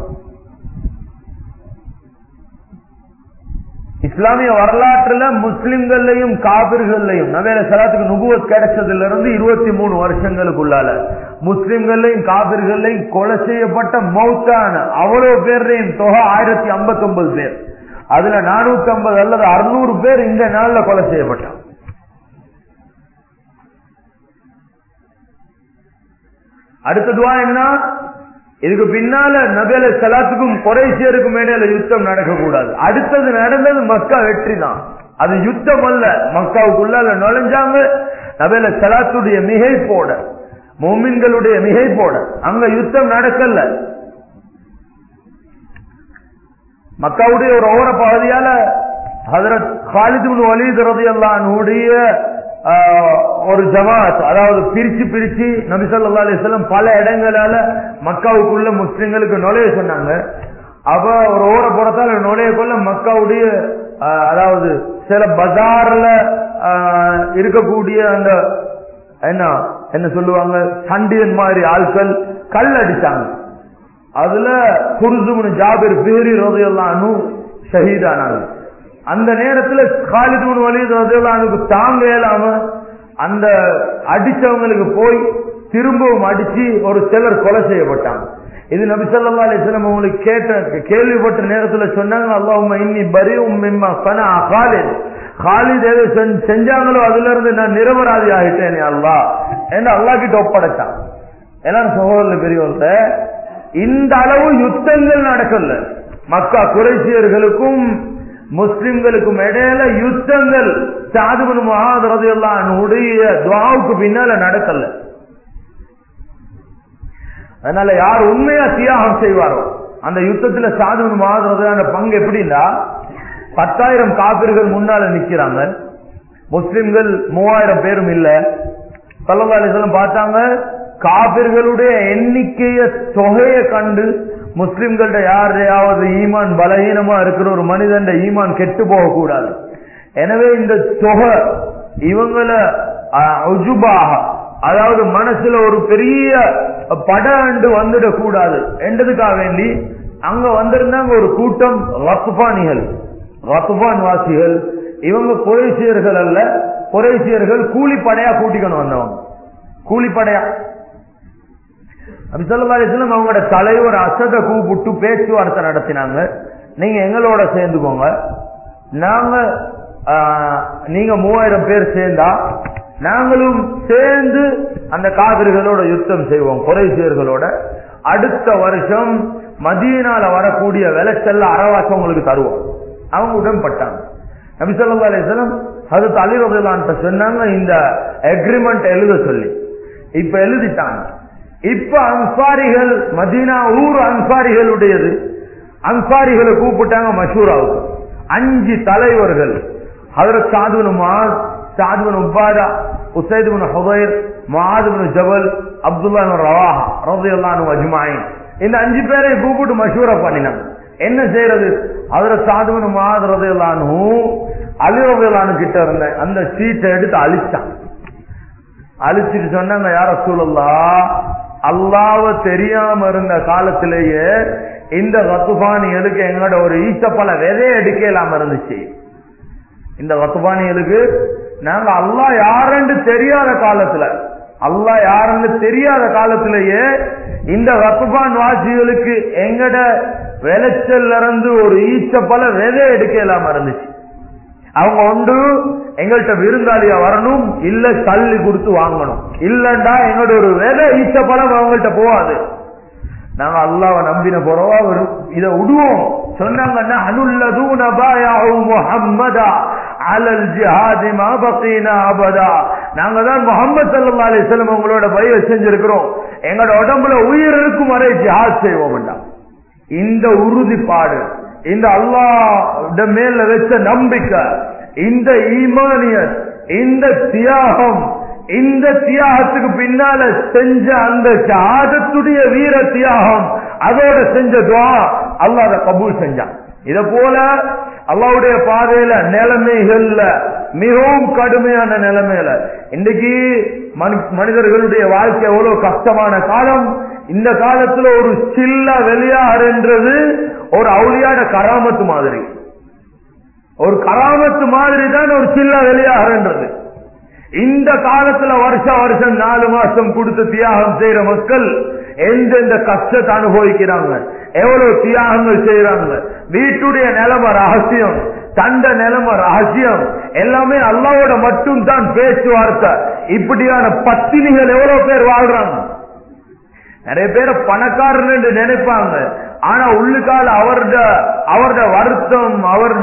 இஸ்லாமிய வரலாற்றுல முஸ்லிம்கள்லையும் காபிர்கள்லையும் நவேல சலாத்துக்கு நுகுவத் கிடைச்சதுல இருந்து இருபத்தி மூணு வருஷங்களுக்குள்ளால முஸ்லிம்கள்லையும் காபிர்கள்லையும் கொலை செய்யப்பட்ட மௌத்தான அவ்வளவு பேர்லையும் தொகை ஆயிரத்தி ஐம்பத்தி ஒன்பது பேர் அதுல நானூத்தி ஐம்பது அல்லது அறுநூறு பேர் இந்த நாள்ல கொலை செய்யப்பட்டான் அடுத்ததுவா என்ன இதுக்கு பின்னால நபேல சலாத்துக்கும் குறைசியருக்கும் இடையில யுத்தம் நடக்கக்கூடாது அடுத்தது நடந்தது மக்கா வெற்றி தான் அது யுத்தம் அல்ல மக்காவுக்குள்ளால நுழைஞ்சாங்க நபேல சலாத்துடைய மிகை போட மோமின்களுடைய மிகை போட அங்க யுத்தம் நடக்கல மக்காவுடைய ஒரு ஓர பகுதியால ஹதரத் காலிது வலிது ரதியல்லானுடைய ஒரு ஜமாத் அதாவது பிரிச்சு பிரிச்சு நபிசல்லா அலிஸ்லாம் பல இடங்களால மக்காவுக்குள்ள முஸ்லிம்களுக்கு நுழைய சொன்னாங்க அப்ப ஒரு ஓர புறத்தால நுழைய கொள்ள மக்காவுடைய அதாவது சில பஜார்ல இருக்கக்கூடிய அந்த என்ன என்ன சொல்லுவாங்க சண்டியன் மாதிரி ஆட்கள் கல் அடிச்சாங்க அதுல குருசுமனு ஜாபிர் பேரி ரோதையெல்லாம் ஷஹீதானாங்க அந்த நேரத்துல காலிதுமன் வலி ரோதையெல்லாம் தாங்க இயலாம அந்த அடிச்சவங்களுக்கு போய் திரும்பவும் அடிச்சு ஒரு சிலர் கொலை செய்யப்பட்டாங்க இது நபி சொல்லா அலிஸ்லாம் உங்களுக்கு கேட்ட கேள்விப்பட்ட நேரத்துல சொன்னாங்க அல்லாஹ் இன்னி பரி உம்மா கனா காலித் காலித் எது செஞ்சாங்களோ அதுல இருந்து நான் நிரபராதி ஆகிட்டேன் அல்லா என்று அல்லா கிட்ட ஒப்படைச்சான் எல்லாரும் சகோதரர் பெரியவர்கிட்ட இந்த அளவு யுத்தங்கள் நடக்கல மக்கா குறைசியர்களுக்கும் முஸ்லிம்களுக்கும் இடையில யுத்தங்கள் சாதுபன் மகாதரது எல்லாம் உடைய துவாவுக்கு பின்னால நடக்கல அதனால யார் உண்மையா தியாகம் செய்வாரோ அந்த யுத்தத்துல சாதுவன் மாதிரி அந்த பங்கு எப்படின்னா பத்தாயிரம் காப்பிர்கள் முன்னால நிக்கிறாங்க முஸ்லிம்கள் மூவாயிரம் பேரும் இல்ல சல்லா அலிஸ்லாம் பார்த்தாங்க காபிர்களுடைய எண்ணிக்கைய தொகையை கண்டு முஸ்லிம்கள்ட்ட யாரையாவது ஈமான் பலகீனமா இருக்கிற ஒரு மனிதன் ஈமான் கெட்டு போக கூடாது எனவே இந்த தொகை இவங்கள உஜுபாக அதாவது மனசுல ஒரு பெரிய படாண்டு வந்துடக் கூடாது என்றதுக்காக வேண்டி அங்க வந்திருந்தாங்க ஒரு கூட்டம் ரத்துபானிகள் ரத்துபான் வாசிகள் இவங்க குறைசியர்கள் அல்ல குறைசியர்கள் கூலிப்படையா கூட்டிக்கணும் வந்தவங்க கூலிப்படையா அபிசல்லம் அவங்களோட தலைவர் அசத கூப்பிட்டு பேச்சுவார்த்தை நடத்தினாங்க நீங்க எங்களோட சேர்ந்துக்கோங்க நாங்க நீங்க மூவாயிரம் பேர் சேர்ந்தா நாங்களும் சேர்ந்து அந்த காவிரிகளோட யுத்தம் செய்வோம் குறைசியர்களோட அடுத்த வருஷம் மதியனால வரக்கூடிய விளைச்சல்ல அறவாசம் உங்களுக்கு தருவோம் அவங்க உடன்பட்டாங்க நபி சொல்லா அலிஸ்லாம் அது தலைவர்களான்ட்ட சொன்னாங்க இந்த அக்ரிமெண்ட் எழுத சொல்லி இப்ப எழுதிட்டாங்க இப்ப அன்சாரிகள் மதீனா ஊர் அன்சாரிகளுடையது அன்சாரிகளை கூப்பிட்டாங்க மஷூராவுக்கு அஞ்சு தலைவர்கள் ஹதரத் சாதுவன் மாஸ் சாதுவன் உபாதா உசைதுபின் ஹுதைர் மாதுபின் ஜபல் அப்துல்லா ரவாஹா ரதையல்லானு அஜ்மாயின் இந்த அஞ்சு பேரை கூப்பிட்டு மஷூரா பண்ணினாங்க என்ன செய்யறது அதுல சாதுவன் மாது ரதையல்லானு அலி ரதையல்லானு கிட்ட இருந்த அந்த சீட்டை எடுத்து அழிச்சான் அழிச்சிட்டு சொன்னாங்க யார சூழல்லா அல்லாவ தெரியாம இருந்த காலத்திலேயே இந்த ரத்துபானிகளுக்கு எங்களோட ஒரு ஈச்சப்பல விதைய எடுக்கலாம இருந்துச்சு இந்த ரத்துபானிகளுக்கு நாங்க அல்லா யாருன்னு தெரியாத காலத்துல அல்லா யாருன்னு தெரியாத காலத்திலேயே இந்த ரத்துபான் வாசிகளுக்கு எங்கட விளைச்சல்ல இருந்து ஒரு ஈச்சப்பல விதை எடுக்கலாம இருந்துச்சு அவங்க ஒன்று எங்கள்கிட்ட விருந்தாளியா வரணும் இல்ல தள்ளி கொடுத்து வாங்கணும் இல்லண்டா எங்களோட ஒரு விதை ஈச்ச பழம் அவங்கள்ட்ட போவாது நாங்க அல்லாவ நம்பின போறவா வரும் இத விடுவோம் சொன்னாங்கன்னா அனுல்லதூன பாயாஹு முஹம்மதா அலல் ஜிஹாதி மா பகீனா அபதா நாங்க தான் முகமது ஸல்லல்லாஹு அலைஹி வஸல்லம் உங்களோட பய செஞ்சிருக்கிறோம் எங்களோட உடம்புல உயிர் இருக்கும் வரை ஜிஹாத் செய்வோம்டா இந்த உறுதிப்பாடு இந்த அல்லாஹ் மேல வச்ச நம்பிக்கை இந்த ஈமானியர் இந்த தியாகம் இந்த தியாகத்துக்கு பின்னால செஞ்ச அந்த ஜாதத்துடைய வீர தியாகம் அதோட செஞ்ச துவா அல்லாஹ் அதை கபூல் செஞ்சான் இத போல அல்லாவுடைய பாதையில நிலைமைகள்ல மிகவும் கடுமையான நிலைமையில இன்னைக்கு மனிதர்களுடைய வாழ்க்கை எவ்வளவு கஷ்டமான காலம் இந்த காலத்துல ஒரு சில்ல வெளியாறுன்றது ஒரு அவுளியாட கராமத்து மாதிரி ஒரு கராமத்து மாதிரி தான் ஒரு சில்ல வெளியாகுன்றது இந்த காலத்துல வருஷம் வருஷம் நாலு மாசம் கொடுத்து தியாகம் செய்யற மக்கள் எந்தெந்த கஷ்டத்தை அனுபவிக்கிறாங்க எவ்வளவு தியாகங்கள் செய்யறாங்க வீட்டுடைய நிலைமை ரகசியம் தண்ட நிலைமை ரகசியம் எல்லாமே அல்லாவோட மட்டும் தான் பேச்சுவார்த்தை இப்படியான பத்தினிகள் எவ்வளவு பேர் வாழ்றாங்க நிறைய பேர் பணக்காரன் என்று நினைப்பாங்க ஆனா உள்ளுக்கால அவர்த அவரத வருத்தம் அவரத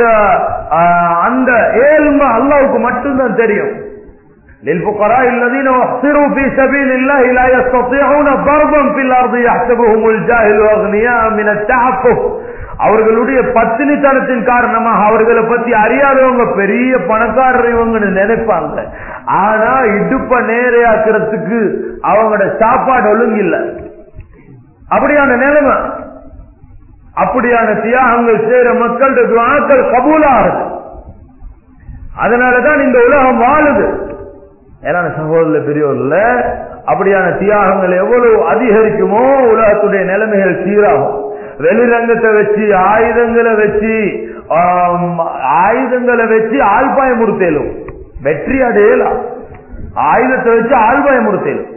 அந்த ஏழ்மை அல்லாவுக்கு மட்டும்தான் தெரியும் للفقراء الذين احصروا في سبيل الله لا يستطيعون ضربا في الارض يحسبهم الجاهل اغنياء من التعفف அவர்களுடைய பத்தினித்தனத்தின் காரணமாக அவர்களை பத்தி அறியாதவங்க பெரிய பணக்காரர் இவங்கன்னு நினைப்பாங்க ஆனா இடுப்ப நேரையாக்குறதுக்கு அவங்களோட சாப்பாடு ஒழுங்கில்லை அப்படியான நிலைமை அப்படியான தியாகங்கள் செய்யற மக்களுடைய துவாக்கள் கபூலாகுது அதனாலதான் இந்த உலகம் வாழுது ஏன்னா சகோதர பெரியவர்ல அப்படியான தியாகங்கள் எவ்வளவு அதிகரிக்குமோ உலகத்துடைய நிலைமைகள் சீராகும் வெளிரங்கத்தை வச்சு ஆயுதங்களை வச்சு ஆயுதங்களை வச்சு ஆழ்பாயமுறுத்தலும் வெற்றி அடையலாம் ஆயுதத்தை வச்சு ஆழ்பாயமுறுத்தலும்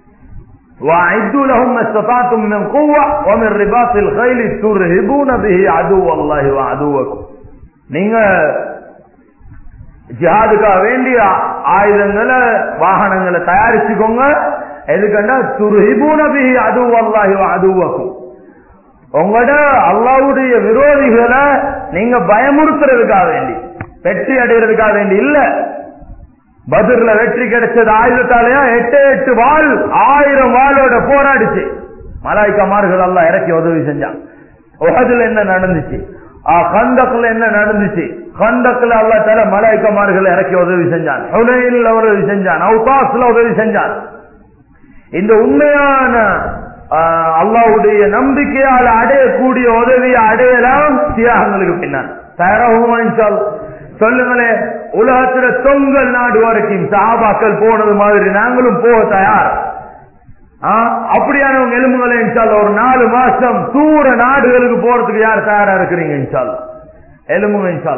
وأعدوا لهم ما استطعتم من قوة ومن رباط الخيل ترهبون به عدو الله وعدوكم நீங்க ஜிஹாதுக்காக வேண்டிய ஆயுதங்களை வாகனங்களை தயாரிச்சுக்கோங்க எதுக்கண்டா துருஹிபூனபி அது அல்லாஹி அதுவக்கும் உங்களோட அல்லாவுடைய விரோதிகளை நீங்க பயமுறுத்துறதுக்காக வேண்டி வெற்றி அடைகிறதுக்காக வேண்டி இல்ல பதிர்ல வெற்றி கிடைச்சது ஆயுதத்தாலையா எட்டு எட்டு வாழ் ஆயிரம் வாளோட போராடிச்சு மலாய்க்கமார்கள் எல்லாம் இறக்கி உதவி செஞ்சான் உஹதுல என்ன நடந்துச்சு கந்தக்குல என்ன நடந்துச்சு கந்தக்குல அல்லா தல மலாய்க்கமார்கள் இறக்கி உதவி செஞ்சான் ஹுனைன்ல உதவி செஞ்சான் அவுதாஸ்ல உதவி செஞ்சான் இந்த உண்மையான அல்லாவுடைய நம்பிக்கையால் அடையக்கூடிய உதவியை அடையலாம் தியாகங்களுக்கு பின்னால் தயாராகுமா சொல்லுங்களே உலகத்துல தொங்கல் நாடு வரைக்கும் சஹாபாக்கள் போனது மாதிரி நாங்களும் போக தயார் அப்படியானவங்க எலும்புகளை இன்ஷால் ஒரு நாலு மாசம் தூர நாடுகளுக்கு போறதுக்கு யார் தயாரா இருக்கிறீங்க இன்ஷால் எலும்புங்க இன்ஷால்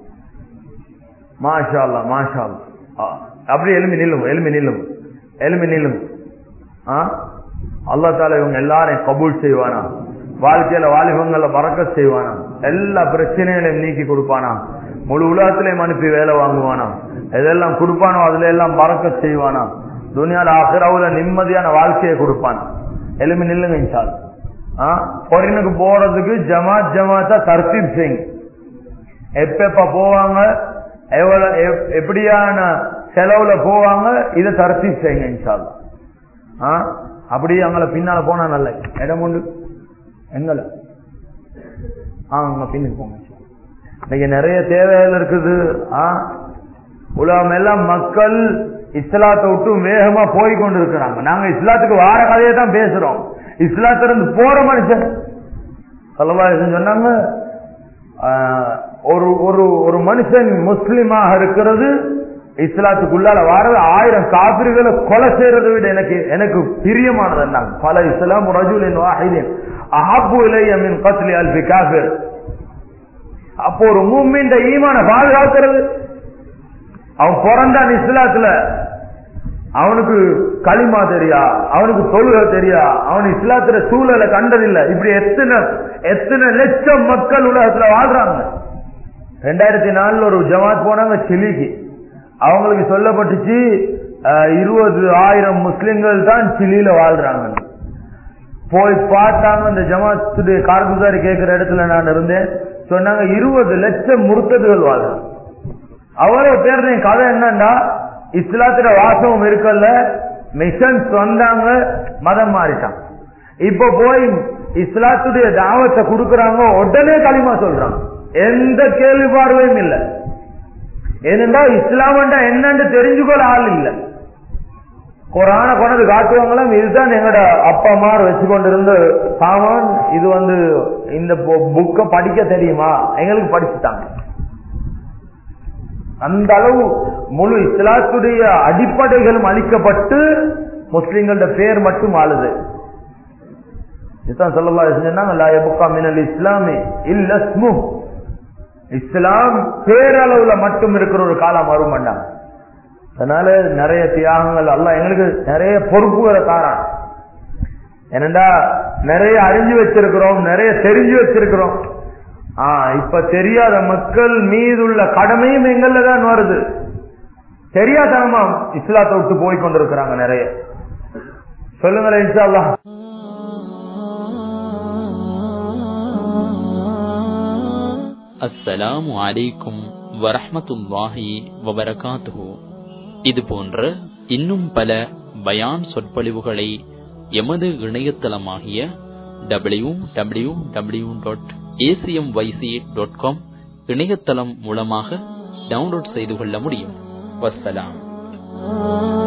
மாஷா மாஷா அப்படி எலும்பி நில்லும் எலும்பி நில்லும் எலும்பி நில்லும் அல்லா தால இவங்க எல்லாரையும் கபூல் செய்வானா வாழ்க்கையில வாலிபங்களை பறக்க செய்வானா எல்லா பிரச்சனைகளையும் நீக்கி கொடுப்பானா முழு உலகத்திலையும் அனுப்பி வேலை வாங்குவானா எதெல்லாம் கொடுப்பானோ அதுல எல்லாம் பறக்க செய்வானா துனியால ஆசிராவுல நிம்மதியான வாழ்க்கையை கொடுப்பான் எலும்பி நில்லுங்க இன்சால் பொறினுக்கு போறதுக்கு ஜமாத் ஜமாத்தா தர்த்தீப் சிங் எப்ப போவாங்க எவ்வளவு எப்படியான செலவுல போவாங்க இதை தர்த்தீப் செய்யுங்க இன்சால் அப்படியே அங்கே பின்னால போனா நல்ல இடம் உண்டு எங்கல அங்க பின்னுக்கு போங்க இன்னைக்கு நிறைய தேவைகள் இருக்குது உலகம் எல்லாம் மக்கள் இஸ்லாத்தை விட்டு வேகமா போய் கொண்டு இருக்கிறாங்க நாங்க இஸ்லாத்துக்கு வார கதையை தான் பேசுறோம் இஸ்லாத்திலிருந்து போற மனுஷன் சொல்லவாசன் சொன்னாங்க ஒரு ஒரு ஒரு மனுஷன் முஸ்லிமாக இருக்கிறது இஸ்லாத்துக்குள்ளால வாரது ஆயிரம் காபிர்களை கொலை செய்யறதை விட எனக்கு எனக்கு பிரியமானது பல இஸ்லாம் ரஜுலின் வாஹிதின் அஹப்பு இலைய மின் கத்லி அல்பி காபிர் அப்போ ஒரு மூமின் ஈமான பாதுகாக்கிறது அவன் பிறந்தான் இஸ்லாத்துல அவனுக்கு களிமா தெரியா அவனுக்கு தொழுக தெரியா அவன் இஸ்லாத்துல சூழலை கண்டதில்லை இப்படி எத்தனை எத்தனை லட்சம் மக்கள் உலகத்துல வாழ்றாங்க ரெண்டாயிரத்தி நாலுல ஒரு ஜமாத் போனாங்க சிலிக்கு அவங்களுக்கு சொல்லப்பட்டுச்சு இருபது ஆயிரம் முஸ்லிம்கள் தான் சிலியில வாழ்றாங்க போய் பார்த்தாங்க இந்த ஜமாத்துடைய கார்குசாரி கேட்கிற இடத்துல நான் இருந்தேன் சொன்னாங்க இருபது லட்சம் முறுத்ததுகள் வாழ்றாங்க அவ்வளவு பேர் கதை என்னன்னா இஸ்லாத்துல வாசமும் இருக்கல மிஷன்ஸ் வந்தாங்க மதம் மாறிட்டான் இப்ப போய் இஸ்லாத்துடைய தாவத்தை கொடுக்கறாங்க உடனே களிமா சொல்றாங்க எந்த கேள்வி பார்வையும் இல்லை ஏனென்றா இஸ்லாம்டா என்னன்னு தெரிஞ்சுக்கொள்ள ஆள் இல்லை குரான கொண்டது காட்டுவாங்களாம் இதுதான் எங்கட அப்பா அம்மா வச்சு கொண்டிருந்த சாமான் இது வந்து இந்த புக்கை படிக்க தெரியுமா எங்களுக்கு படிச்சுட்டாங்க அந்த அளவு முழு இஸ்லாத்துடைய அடிப்படைகளும் அளிக்கப்பட்டு முஸ்லிம்களோட பேர் மட்டும் ஆளுது இதுதான் சொல்லலாம் சொன்னாங்க மினல் இஸ்லாமி இல்ல இஸ்லாம் பேரளவுல மட்டும் இருக்கிற ஒரு காலம் வரும் வேண்டாம் அதனால நிறைய தியாகங்கள் அல்ல எங்களுக்கு நிறைய பொறுப்புகளை தாரான் ஏனண்டா நிறைய அறிஞ்சு வச்சிருக்கிறோம் நிறைய தெரிஞ்சு வச்சிருக்கிறோம் ஆஹ் இப்ப தெரியாத மக்கள் மீதுள்ள கடமையும் எங்கள்ல தான் வருது தெரியாதனமா இஸ்லாத்தை விட்டு போய் கொண்டிருக்கிறாங்க நிறைய சொல்லுங்களேன் இன்ஷா அல்லாஹ் அஸ்ஸலாமு அலைக்கும் வரஹ்மத்துல்லாஹி வபரகாத்துஹு இது போன்ற இன்னும் பல பயான் சொற்பொழிவுகளை எமது இணையதளமாகிய W W W dot ACM YC dot com இணையதளம் மூலமாக டவுன்லோட் செய்து கொள்ள முடியும் வசலாம்